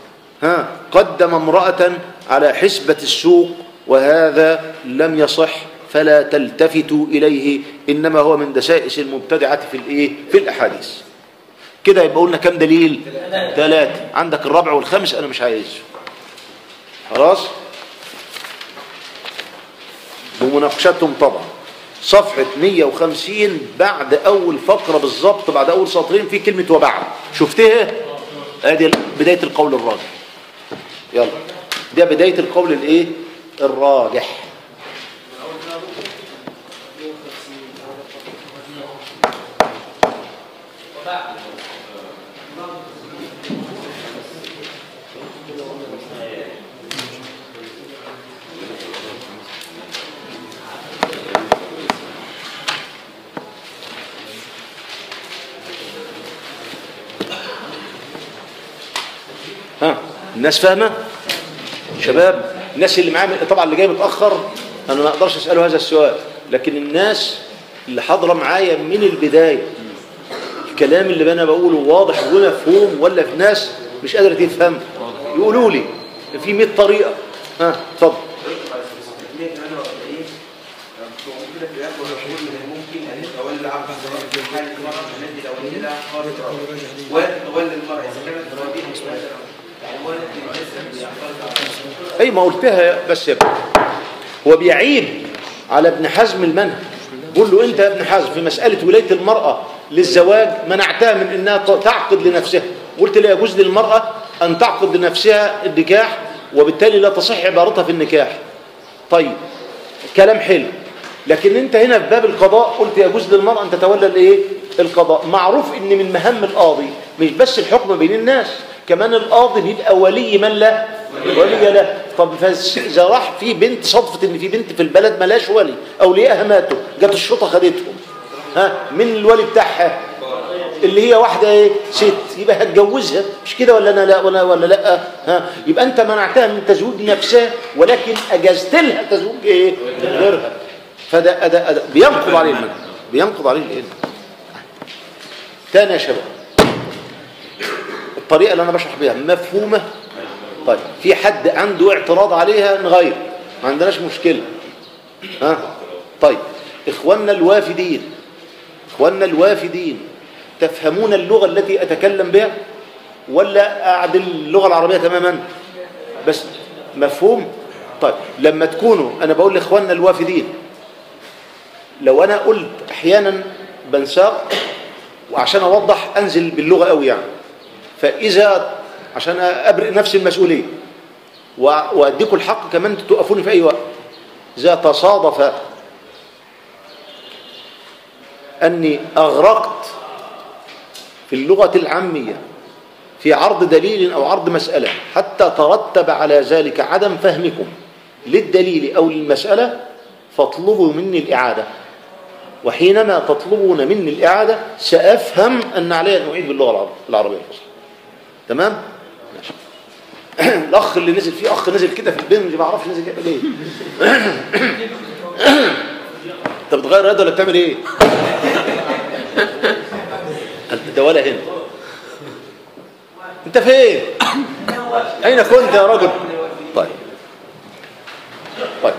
ها قدم امرأة على حسبة السوق وهذا لم يصح فلا تلتفتوا إليه إنما هو من دسائس المبتدعة في الإيه في الأحاديث كده يبقى قلنا كم دليل ثلاثة عندك الرابع والخامس أنا مش عايز خلاص بمناقشتهم طبعا صفحة 150 بعد أول فقرة بالظبط بعد أول سطرين في كلمة وبعد شفتها؟ ادي بداية القول الراجح يلا ده بداية القول الايه الراجح ها الناس فاهمه شباب الناس اللي معايا طبعا اللي جاي متاخر انا ما اقدرش اساله هذا السؤال لكن الناس اللي حاضره معايا من البدايه الكلام اللي انا بقوله واضح ومفهوم ولا في ناس مش قادره تفهم يقولوا لي في 100 طريقه ها اتفضل وممكن في الآخر يقول من الممكن أن يتولى العبد الزواج في حال المرأة التي لو ولدها خارج ولا تتولى المرأة إذا كانت توليها يعني ولد الجسد يعترض على اي ما قلتها بس يا ابني هو بيعيب على ابن حزم المنهج بيقول له انت يا ابن حزم في مسألة ولاية المرأة للزواج منعتها من انها ت- تعقد لنفسها قلت لا يجوز للمرأة ان تعقد لنفسها النكاح وبالتالي لا تصح عبارتها في النكاح طيب كلام حلو لكن انت هنا في باب القضاء قلت يجوز للمرأة ان تتولى الايه القضاء معروف ان من مهام القاضي مش بس الحكم بين الناس كمان القاضي بيبقى ولي من لا ولي له طب فس- اذا راح في بنت صدفت ان في بنت في البلد ملاش ولي اولياءها ماتوا جت الشرطه خدتهم ها من الولي بتاعها اللي هي واحدة ايه ست يبقى هتجوزها مش كده ولا انا لا ولا ولا لا ها يبقى انت منعتها من تزويج نفسها ولكن اجزت لها تزويج ايه غيرها فده أده أده بينقض عليه المنهج بينقض عليه الايه تاني يا شباب الطريقة اللي انا بشرح بيها مفهومة طيب في حد عنده اعتراض عليها نغير ما عندناش مشكلة ها طيب اخواننا الوافدين اخواننا الوافدين تفهمون اللغة التي اتكلم بها ولا اعدل اللغة العربية تماما بس مفهوم طيب لما تكونوا انا بقول لاخواننا الوافدين لو انا قلت احيانا بنساق وعشان اوضح انزل باللغة قوي يعني فاذا عشان ابرئ نفسي المسؤوليه و- واديكم الحق كمان توقفوني في اي وقت اذا تصادف اني اغرقت في اللغه العاميه في عرض دليل او عرض مساله حتى ترتب على ذلك عدم فهمكم للدليل او للمساله فاطلبوا مني الاعاده وحينما تطلبون مني الاعاده سافهم ان علي ان اعيد باللغه العرب- العربيه الفصحى تمام ماشي الاخ اللي نزل فيه اخ نزل كده في البنج ما اعرفش نزل كده ليه انت بتغير يد ولا بتعمل ايه انت ده ولا هنا انت فين اين كنت يا رجل طيب طيب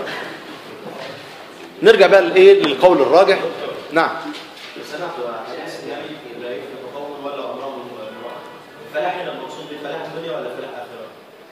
نرجع بقى لايه للقول الراجح نعم سمعت حديث النبي لا يفلح قوم ولا امرهم امراه الفلاح هنا المقصود بالفلاح الدنيا ولا فلاح اخره؟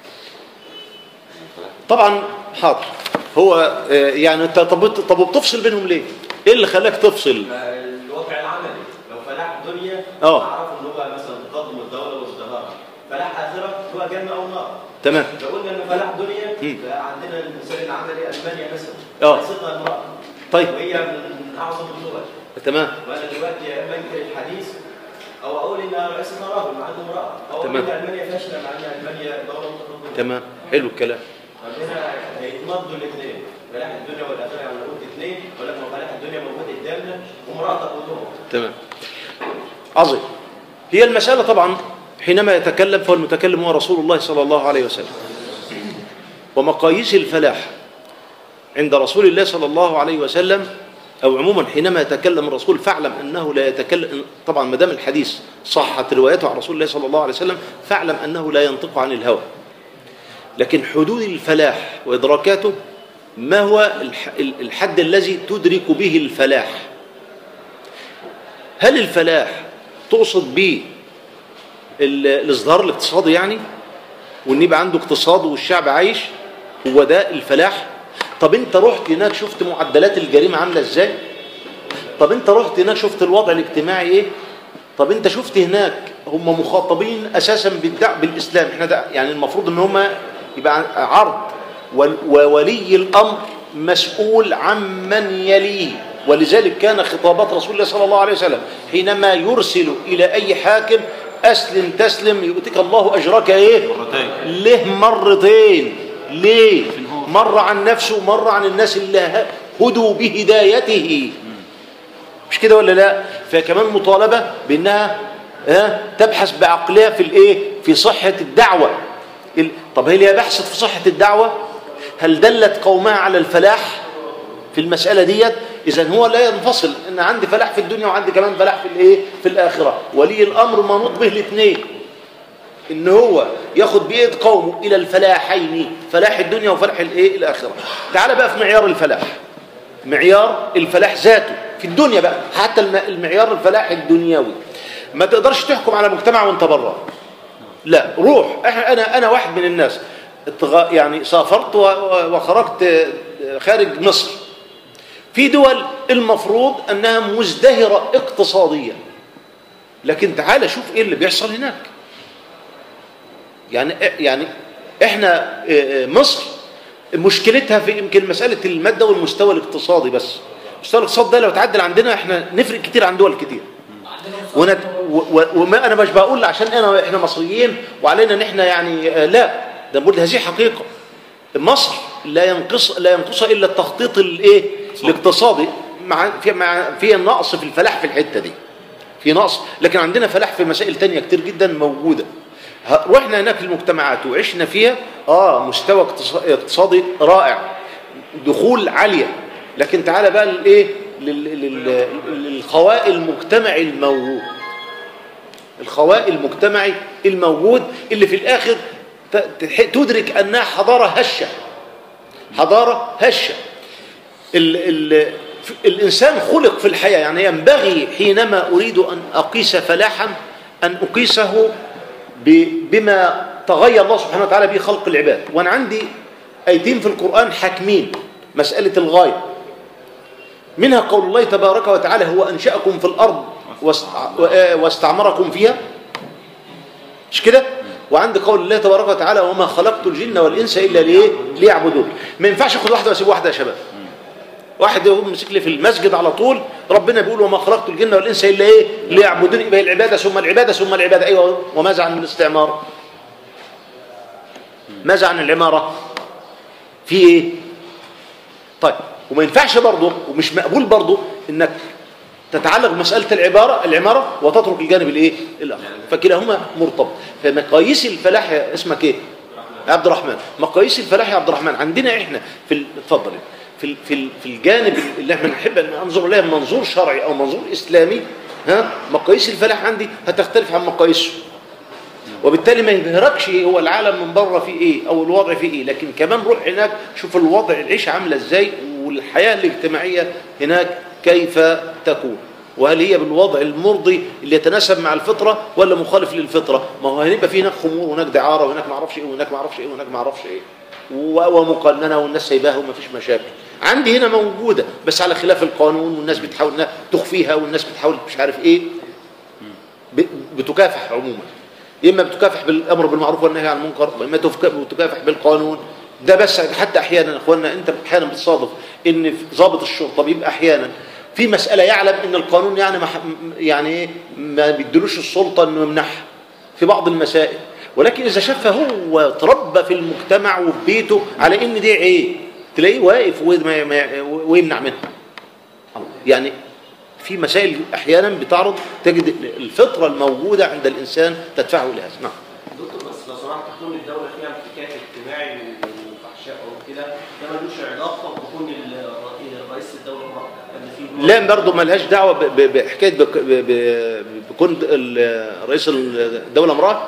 طبعا حاضر هو آه، يعني انت طب طب بتفصل بينهم ليه ايه اللي خلاك تفصل الواقع العملي لو فلاح دنيا آه. اعرف ان هو مثلا تقدم الدوله وازدهارها فلاح اخره هو جنه او نار تمام لو قلنا ان فلاح دنيا مم. فعندنا المثال العملي المانيا مثلا آه. قصتها امراه طيب وهي من اعظم الدول تمام وانا دلوقتي يا اما انكر الحديث او اقول ان رئيسنا راجل مع انه امراه او اقول تمام. ان المانيا فاشله مع ان المانيا دوله متقدمه تمام حلو الكلام هنا هيتمضوا الاثنين فلاح الدنيا والاخره يعني لو قلت اثنين اقول لك ما هو فلاح الدنيا موجود قدامنا وامراه تقودهم تمام عظيم هي المسألة طبعا حينما يتكلم فهو المتكلم هو رسول الله صلى الله عليه وسلم ومقاييس الفلاح عند رسول الله صلى الله عليه وسلم أو عموما حينما يتكلم الرسول فاعلم أنه لا يتكلم طبعا ما دام الحديث صحت روايته عن رسول الله صلى الله عليه وسلم فاعلم أنه لا ينطق عن الهوى لكن حدود الفلاح وإدراكاته ما هو الح- الحد الذي تدرك به الفلاح هل الفلاح تقصد به ال- الازدهار الاقتصادي يعني وان يبقى عنده اقتصاد والشعب عايش هو ده الفلاح طب انت رحت هناك شفت معدلات الجريمه عامله ازاي طب انت رحت هناك شفت الوضع الاجتماعي ايه طب انت شفت هناك هم مخاطبين اساسا بالدع بالاسلام احنا ده يعني المفروض ان هم يبقى عرض وال- وولي الامر مسؤول عمن يليه ولذلك كان خطابات رسول الله صلى الله عليه وسلم حينما يرسل الى اي حاكم اسلم تسلم يؤتيك الله اجرك ايه مرتين. ليه مرتين ليه مره عن نفسه ومره عن الناس اللي هدوا بهدايته مش كده ولا لا فكمان مطالبة بأنها ها تبحث بعقلها في الايه في صحة الدعوة ال- طب هي ليها بحثت في صحة الدعوة هل دلت قومها على الفلاح في المسألة ديت إذا هو لا ينفصل إن عندي فلاح في الدنيا وعندي كمان فلاح في الإيه في الآخرة ولي الأمر منوط به الاثنين إن هو ياخد بإيد قومه إلى الفلاحين فلاح الدنيا وفلاح الإيه الآخرة تعال بقى في معيار الفلاح معيار الفلاح ذاته في الدنيا بقى حتى الم- المعيار الفلاح الدنيوي ما تقدرش تحكم على مجتمع وانت بره لا روح إحنا- انا انا واحد من الناس اتغ- يعني سافرت و- و- وخرجت آه، خارج مصر في دول المفروض انها مزدهره اقتصاديا لكن تعال شوف ايه اللي بيحصل هناك يعني يعني احنا آه، آه، مصر مشكلتها في يمكن مساله الماده والمستوى الاقتصادي بس المستوى الاقتصادي ده لو تعدل عندنا احنا نفرق كتير عن دول كتير ونت... و... و... وما انا مش بقول عشان انا احنا مصريين وعلينا ان احنا يعني آه، لا ده بقول هذه حقيقه مصر لا ينقص لا ينقصها الا التخطيط الايه الاقتصادي مع في مع في نقص في الفلاح في الحته دي في نقص لكن عندنا فلاح في مسائل تانية كتير جدا موجوده ه- رحنا هناك المجتمعات وعشنا فيها اه مستوى اقتص- اقتصادي رائع دخول عاليه لكن تعالى بقى للايه لل- لل- للخواء المجتمعي الموجود الخواء المجتمعي الموجود اللي في الآخر ت- تح- تدرك أنها حضارة هشة حضارة هشة ال ال ف- الإنسان خلق في الحياة يعني ينبغي حينما أريد أن أقيس فلاحا أن أقيسه ب- بما تغير الله سبحانه وتعالى به خلق العباد وأنا عندي أيتين في القرآن حاكمين مسألة الغاية منها قول الله تبارك وتعالى هو أنشأكم في الأرض واستع- و- واستعمركم فيها مش كده وعند قول الله تبارك وتعالى وما خلقت الجن والإنس إلا ليه ليعبدون ما ينفعش اخد واحدة واسيب واحدة يا شباب واحد يقوم مسك لي في المسجد على طول ربنا بيقول وما خلقت الجن والإنس إلا إيه ليعبدون يبقى العبادة ثم العبادة ثم العبادة أيوة وماذا عن الاستعمار ماذا عن العمارة في إيه طيب وما ينفعش برضه ومش مقبول برضه انك تتعلق بمسألة العبارة العمارة وتترك الجانب الايه الآخر فكلاهما مرتبط فمقاييس الفلاح يا- اسمك ايه يا عبد الرحمن مقاييس الفلاح يا عبد الرحمن عندنا احنا في ال- اتفضل في ال- في ال- في الجانب اللي احنا نحب ان ننظر اليه من منظور شرعي او منظور اسلامي ها مقاييس الفلاح عندي هتختلف عن مقاييسه وبالتالي ما يبهركش هو العالم من بره فيه ايه او الوضع فيه ايه لكن كمان روح هناك شوف الوضع العيشه عامله ازاي والحياه الاجتماعيه هناك كيف تكون وهل هي بالوضع المرضي اللي يتناسب مع الفطره ولا مخالف للفطره ما هو هنبقى في هناك خمور وهناك دعاره وهناك ما اعرفش ايه وهناك ما اعرفش ايه وهناك ما اعرفش ايه و- ومقننه والناس سايباها وما فيش مشاكل عندي هنا موجوده بس على خلاف القانون والناس بتحاول انها تخفيها والناس بتحاول مش عارف ايه ب- بتكافح عموما اما بتكافح بالامر بالمعروف والنهي عن المنكر واما تفك- بتكافح بالقانون ده بس حتى احيانا يا اخوانا انت احيانا بتصادف ان في ضابط الشرطه بيبقى احيانا في مساله يعلم ان القانون يعني ما ح- يعني ايه ما بيدلوش السلطه انه يمنعها في بعض المسائل ولكن اذا شافها هو تربى في المجتمع وفي بيته على ان دي عيب تلاقيه واقف وما- ما- ويمنع منها يعني في مسائل احيانا بتعرض تجد الفطره الموجوده عند الانسان تدفعه الى هذا نعم دكتور بس لو سمحت تكون الدولة فيها انتكاك اجتماعي وفحشاء وكده ده ملوش علاقة بكون ال- رئيس الدولة امرأة لأن في دول- لا برضه ملهاش دعوه ب- ب- بحكايه بك- ب- ب- بكون ال- رئيس الدوله امراه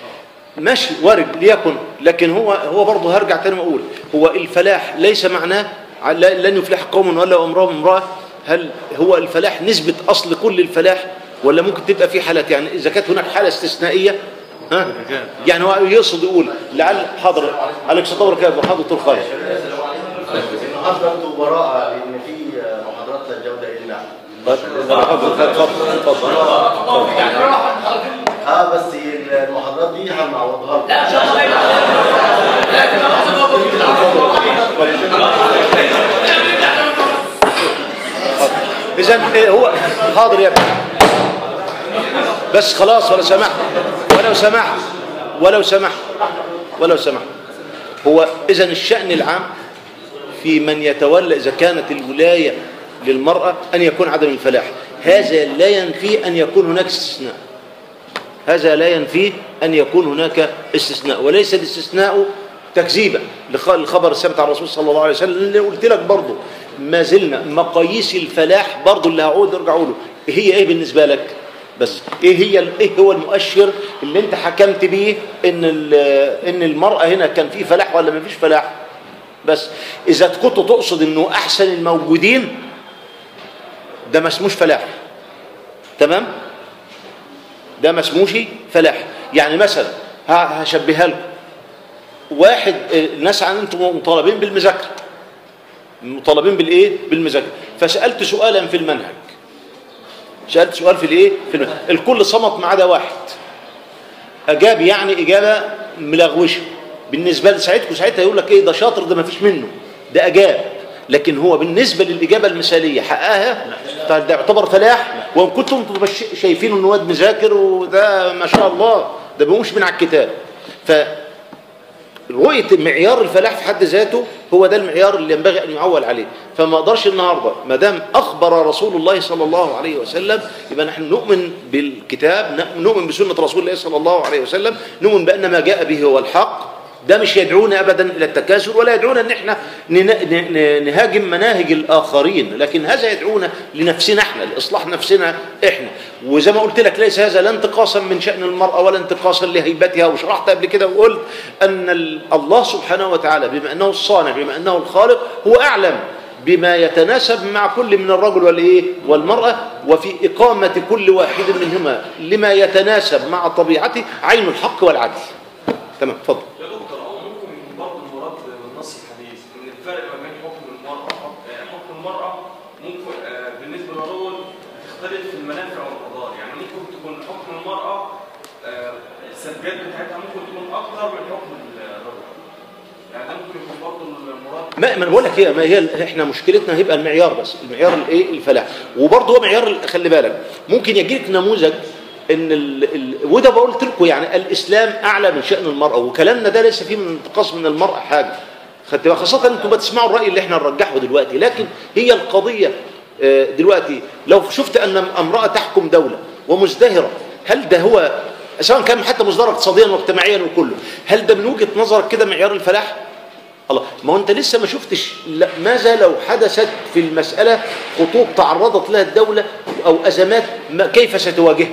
ماشي وارد ليكن لكن هو هو برضه هرجع تاني واقول هو الفلاح ليس معناه ع- لا- لن يفلح قوم ولا امرهم امراه هل هو الفلاح نسبه اصل كل الفلاح ولا ممكن تبقى في حالات يعني اذا كانت هناك حاله استثنائيه ها يعني هو يقصد يقول لعل حاضر عليك سطور كده حاضر طول خير النهارده انتوا براءة لان في محاضرات لا جودة الا اتفضل اتفضل اتفضل اه بس المحاضرات دي هنعوضها لكم. لا ان شاء الله ما يبقى لا تبقى لحظه اذا هو حاضر يا ابني بس خلاص ولا سمحت ولو سمحت ولو سمحت ولو سمحت هو اذا الشأن العام في من يتولى اذا كانت الولاية للمرأة ان يكون عدم الفلاح هذا لا ينفي ان يكون هناك استثناء هذا لا ينفي أن يكون هناك استثناء وليس الاستثناء تكذيبا لخ- للخبر الثابت عن الرسول صلى الله عليه وسلم اللي قلت لك برضه ما زلنا مقاييس الفلاح برضه اللي هعود ارجع اقوله هي ايه بالنسبه لك بس ايه هي ال- ايه هو المؤشر اللي انت حكمت بيه ان ال- ان المراه هنا كان في فلاح ولا ما فيش فلاح بس اذا كنت تقصد انه احسن الموجودين ده ما اسموش فلاح تمام ده ما اسموش فلاح يعني مثلا ه- هشبهها لكم واحد آه، الناس عن انتم مطالبين بالمذاكره مطالبين بالايه بالمذاكره فسالت سؤالا في المنهج سالت سؤال في الايه في المنهج. الكل صمت ما عدا واحد اجاب يعني اجابه ملغوشه بالنسبه لساعتكم ساعتها يقول لك ايه ده شاطر ده ما فيش منه ده اجاب لكن هو بالنسبه للاجابه المثاليه حققها طيب ده يعتبر فلاح وان كنتم انتم بش- شايفينه انه واد مذاكر وده ما شاء الله ده بيقومش من على الكتاب ف رؤية معيار الفلاح في حد ذاته هو ده المعيار اللي ينبغي أن يعول عليه فما أقدرش النهاردة ما دام أخبر رسول الله صلى الله عليه وسلم يبقى نحن نؤمن بالكتاب نؤمن بسنة رسول الله صلى الله عليه وسلم نؤمن بأن ما جاء به هو الحق ده مش يدعونا ابدا الى التكاسل ولا يدعونا ان احنا ن- ن- ن- نهاجم مناهج الاخرين لكن هذا يدعونا لنفسنا احنا لاصلاح نفسنا احنا وزي ما قلت لك ليس هذا لا انتقاصا من شان المراه ولا انتقاصا لهيبتها وشرحت قبل كده وقلت ان ال- الله سبحانه وتعالى بما انه الصانع بما انه الخالق هو اعلم بما يتناسب مع كل من الرجل والايه والمراه وفي اقامه كل واحد منهما لما يتناسب مع طبيعته عين الحق والعدل تمام اتفضل يا دكتور هو ممكن برضه المراد بالنص الحديث ان الفرق ما بين حكم المرأة آه، حكم المرأة ممكن آه، بالنسبة للرجل تختلف في المنافع والمضار يعني ممكن تكون حكم المرأة آه، السلبيات بتاعتها ممكن تكون أكتر من حكم الرجل يعني ده ممكن يكون برضه المراد ما ما انا بقول لك هي ما هي احنا مشكلتنا هيبقى المعيار بس المعيار الايه الفلاح وبرضه هو معيار ال- خلي بالك ممكن يجي لك نموذج ان ال... ال... وده بقولت لكم يعني الاسلام اعلى من شان المراه وكلامنا ده ليس فيه من انتقاص من المراه حاجه خدت بالك؟ خاصه انتم بتسمعوا الراي اللي احنا نرجحه دلوقتي لكن هي القضيه آه، دلوقتي لو شفت ان امراه تحكم دوله ومزدهره هل ده هو سواء كان حتى مزدهره اقتصاديا واجتماعيا وكله هل ده من وجهه نظرك كده معيار الفلاح؟ الله ما هو انت لسه ما شفتش لا ماذا لو حدثت في المسألة خطوط تعرضت لها الدولة أو أزمات ما كيف ستواجهها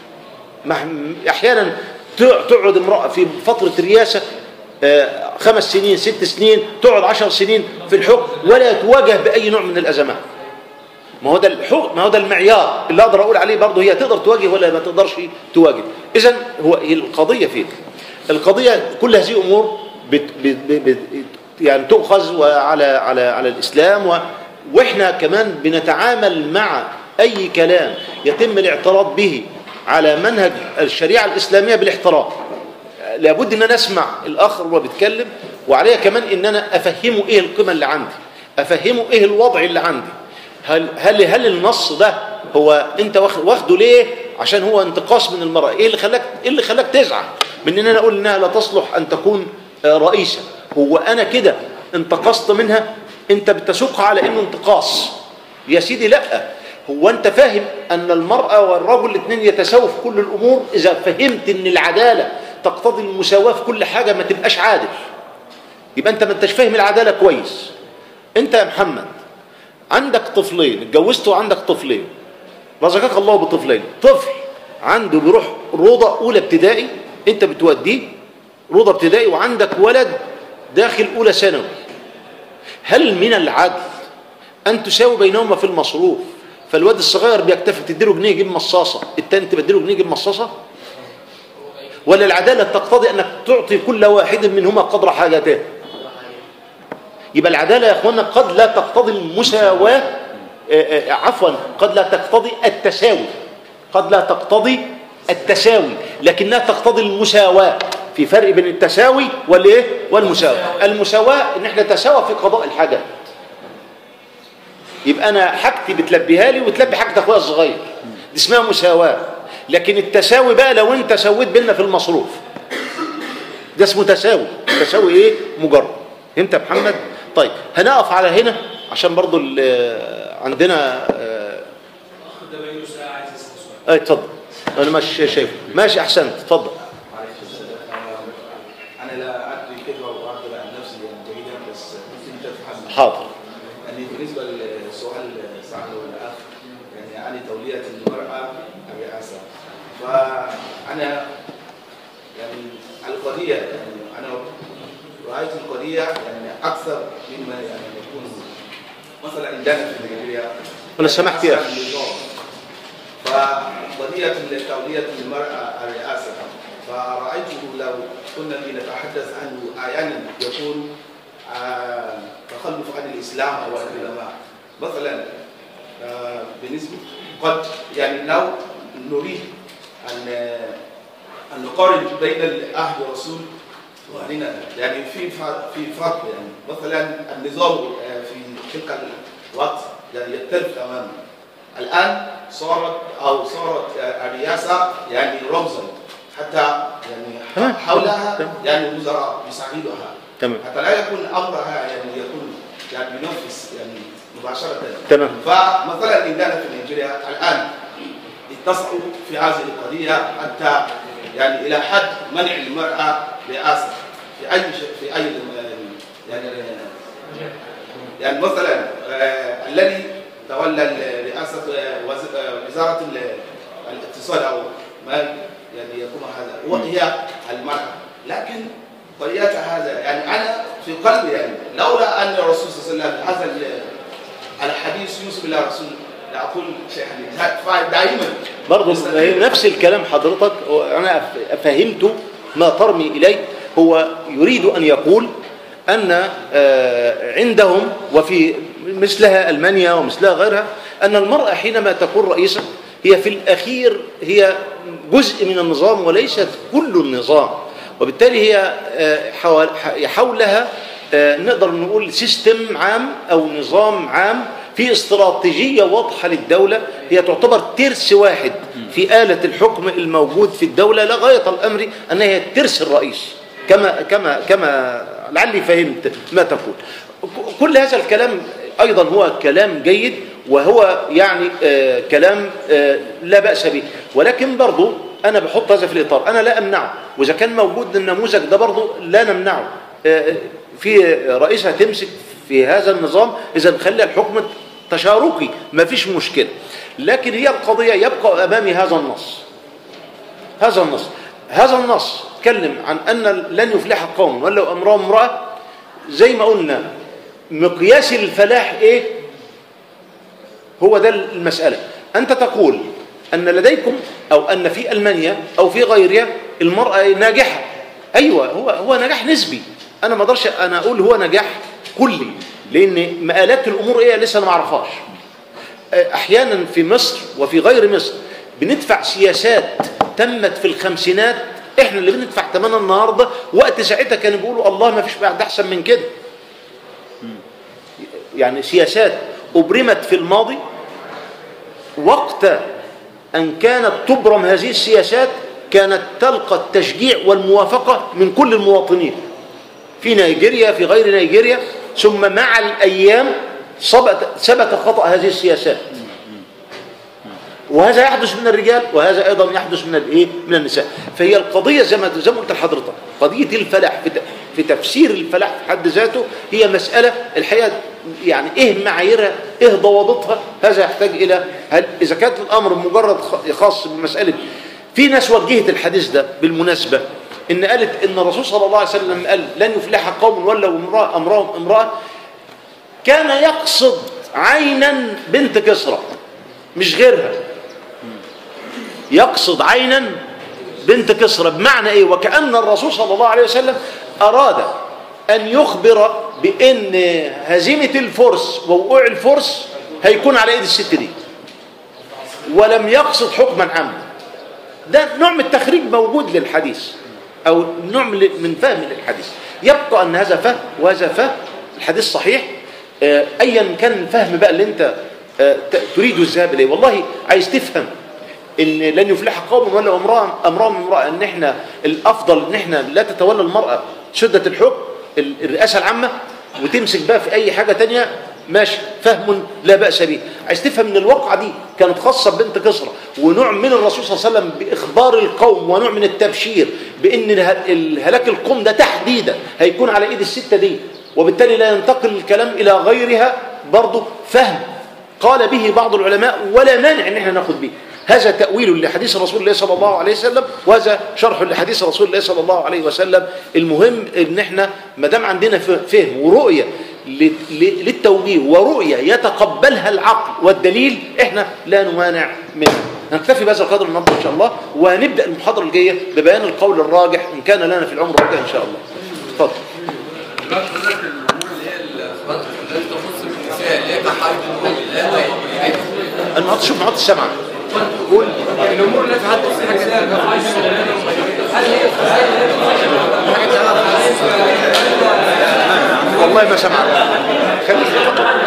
ما- أحيانا تع- تقعد امرأة في فترة رياسة آه، خمس سنين ست سنين تقعد عشر سنين في الحكم ولا تواجه بأي نوع من الأزمات ما هو ده الحكم ما هو ده المعيار اللي اقدر اقول عليه برضه هي تقدر تواجه ولا ما تقدرش تواجه اذا هو هي القضيه فين القضيه كل هذه امور بت بت بت يعني تؤخذ على على على الاسلام و واحنا كمان بنتعامل مع اي كلام يتم الاعتراض به على منهج الشريعه الاسلاميه بالاحترام لابد ان انا اسمع الاخر وهو بيتكلم وعليا كمان ان انا افهمه ايه القيمه اللي عندي افهمه ايه الوضع اللي عندي هل هل هل النص ده هو انت واخ- واخده ليه عشان هو انتقاص من المراه ايه اللي خلاك ايه اللي خلاك تزعل من ان انا اقول انها لا تصلح ان تكون آه، رئيسه هو انا كده انتقصت منها انت بتسوقها على انه انتقاص يا سيدي لا هو انت فاهم ان المراه والرجل الاثنين يتساووا في كل الامور اذا فهمت ان العداله تقتضي المساواه في كل حاجه ما تبقاش عادل يبقى انت ما انتش فاهم العداله كويس انت يا محمد عندك طفلين اتجوزت وعندك طفلين رزقك الله بطفلين طفل عنده بيروح روضة أولى ابتدائي أنت بتوديه روضة ابتدائي وعندك ولد داخل أولى ثانوي هل من العدل أن تساوي بينهما في المصروف فالواد الصغير بيكتفي تديله جنيه يجيب مصاصة التاني تبدله جنيه يجيب مصاصة ولا العدالة تقتضي أنك تعطي كل واحد منهما قدر حاجته يبقى العدالة يا أخوانا قد لا تقتضي المساواة آه، آه، عفوا قد لا تقتضي التساوي قد لا تقتضي التساوي لكنها تقتضي المساواة في فرق بين التساوي والايه والمساواة المساواة ان احنا نتساوى في قضاء الحاجات يبقى انا حاجتي بتلبيها لي وتلبي حاجه اخويا الصغير دي اسمها مساواة لكن التساوي بقى لو انت سويت بينا في المصروف ده اسمه تساوي تساوي ايه مجرد فهمت يا محمد طيب هنقف على هنا عشان برضو ال- عندنا آه، ده بقى له ساعه عايز يسال سؤال اي اتفضل انا مش شايفه ماشي احسنت اتفضل معلش يا أستاذ، أنا- انا لا ادري كيف اعبر عن نفسي جيدا بس ممكن تفهم حاضر يعني بالنسبه للسؤال سأله الاخ يعني عن توليه المراه الرئاسه فانا يعني القضيه يعني انا رأيت القضية يعني أكثر مما يعني يكون مثلا عندنا في نيجيريا أنا سمحت يا أحسن نظام. فقضية تولية المرأة الرئاسة فرأيته لو كنا لنتحدث عنه أحيانا يكون آه، تخلف عن الإسلام أو العلماء مثلا آه، بالنسبة قد يعني لو نريد أن أن نقارن بين العهد والرسول وهنا يعني في فرق في فرق يعني مثلا النظام آه، في تلك الوقت يعني يختلف تماما الآن صارت أو صارت آه، الرئاسة يعني رمزا حتى تمام. يعني حولها تمام. يعني وزراء يساعدها تمام حتى لا يكون امرها يعني يكون يعني ينفذ يعني مباشره تمام. فمثلا عندنا في نيجيريا الان اتسعوا في هذه القضيه حتى يعني الى حد منع المراه رئاسه في اي شيء في اي يعني يعني مثلا آه، الذي تولى رئاسه آه، وز- آه، وزاره ال- الاقتصاد او ما يعني يكون هذا وهي المراه لكن طريقة هذا يعني أنا في قلبي يعني لولا أن الرسول صلى الله عليه وسلم هذا ال- الحديث يوسف إلى رسول لا أقول شيء حديث فدائما برضه نفس الكلام حضرتك أنا أف- فهمت ما ترمي إليه هو يريد أن يقول أن آه، عندهم وفي مثلها ألمانيا ومثلها غيرها أن المرأة حينما تكون رئيسة هي في الأخير هي جزء من النظام وليست كل النظام وبالتالي هي آه، حول- ح- حولها آه، نقدر نقول سيستم عام أو نظام عام في استراتيجية واضحة للدولة هي تعتبر ترس واحد في آلة الحكم الموجود في الدولة لا غاية الأمر أنها هي الترس الرئيسي كما كما كما لعلي فهمت ما تقول ك- كل هذا الكلام أيضا هو كلام جيد وهو يعني آه كلام آه لا بأس به ولكن برضو أنا بحط هذا في الإطار أنا لا أمنعه وإذا كان موجود النموذج ده برضو لا نمنعه آه في رئيسة تمسك في هذا النظام إذا نخلي الحكم تشاركي ما فيش مشكلة لكن هي القضية يبقى أمامي هذا النص هذا النص هذا النص تكلم عن أن لن يفلح قوم ولو أمرهم امرأة زي ما قلنا مقياس الفلاح إيه هو ده المسألة أنت تقول أن لديكم أو أن في ألمانيا أو في غيرها المرأة ناجحة أيوة هو هو نجاح نسبي أنا ما أقدرش أنا أقول هو نجاح كلي لأن مآلات الأمور إيه لسه أنا ما أعرفهاش أحيانا في مصر وفي غير مصر بندفع سياسات تمت في الخمسينات احنا اللي بندفع ثمنها النهارده وقت ساعتها كانوا بيقولوا الله ما فيش بعد احسن من كده يعني سياسات ابرمت في الماضي وقت ان كانت تبرم هذه السياسات كانت تلقى التشجيع والموافقه من كل المواطنين في نيجيريا في غير نيجيريا ثم مع الايام ثبت ثبت خطا هذه السياسات وهذا يحدث من الرجال وهذا ايضا يحدث من الايه من النساء فهي القضيه زي ما زي ما قلت لحضرتك قضيه الفلاح في ت- في تفسير الفلاح في حد ذاته هي مساله الحقيقه يعني ايه معاييرها ايه ضوابطها هذا يحتاج الى هل اذا كانت الامر مجرد خ- خاص بمساله في ناس وجهت الحديث ده بالمناسبه ان قالت ان الرسول صلى الله عليه وسلم قال لن يفلح قوم ولوا امراه امرهم امراه كان يقصد عينا بنت كسرى مش غيرها يقصد عينا بنت كسرى بمعنى ايه وكأن الرسول صلى الله عليه وسلم أراد أن يخبر بأن هزيمة الفرس ووقوع الفرس هيكون على ايد الست دي ولم يقصد حكما عاما ده نوع من التخريج موجود للحديث او نوع من من فهم للحديث يبقى ان هذا فهم وهذا فهم الحديث صحيح آه، ايا كان الفهم بقى اللي انت آه، ت- تريد الذهاب اليه والله عايز تفهم ان لن يفلح قوم ولا امراه امرهم امراه ان احنا الافضل ان احنا لا تتولى المراه شده الحكم ال- الرئاسه العامه وتمسك بقى في اي حاجه تانية ماشي فهم لا باس به عايز تفهم ان الواقعه دي كانت خاصه ببنت كسرى ونوع من الرسول صلى الله عليه وسلم باخبار القوم ونوع من التبشير بان اله- الهلاك القوم ده تحديدا هيكون على ايد السته دي وبالتالي لا ينتقل الكلام الى غيرها برضه فهم قال به بعض العلماء ولا مانع ان احنا ناخد به هذا تأويل لحديث رسول الله صلى الله عليه وسلم وهذا شرح لحديث رسول الله صلى الله عليه وسلم المهم ان احنا ما دام عندنا ف- فهم ورؤية ل- ل- للتوجيه ورؤية يتقبلها العقل والدليل احنا لا نمانع منها نكتفي بهذا القدر النهارده ان شاء الله وهنبدا المحاضره الجايه ببيان القول الراجح ان كان لنا في العمر بقى ان شاء الله اتفضل دلوقتي حضرتك الامور اللي هي الخطر التي تخص النساء اللي هي كحيض الولاده النهارده شوف نحط السمعه قول الامور التي تخص حاجه والله ما سمعت خليك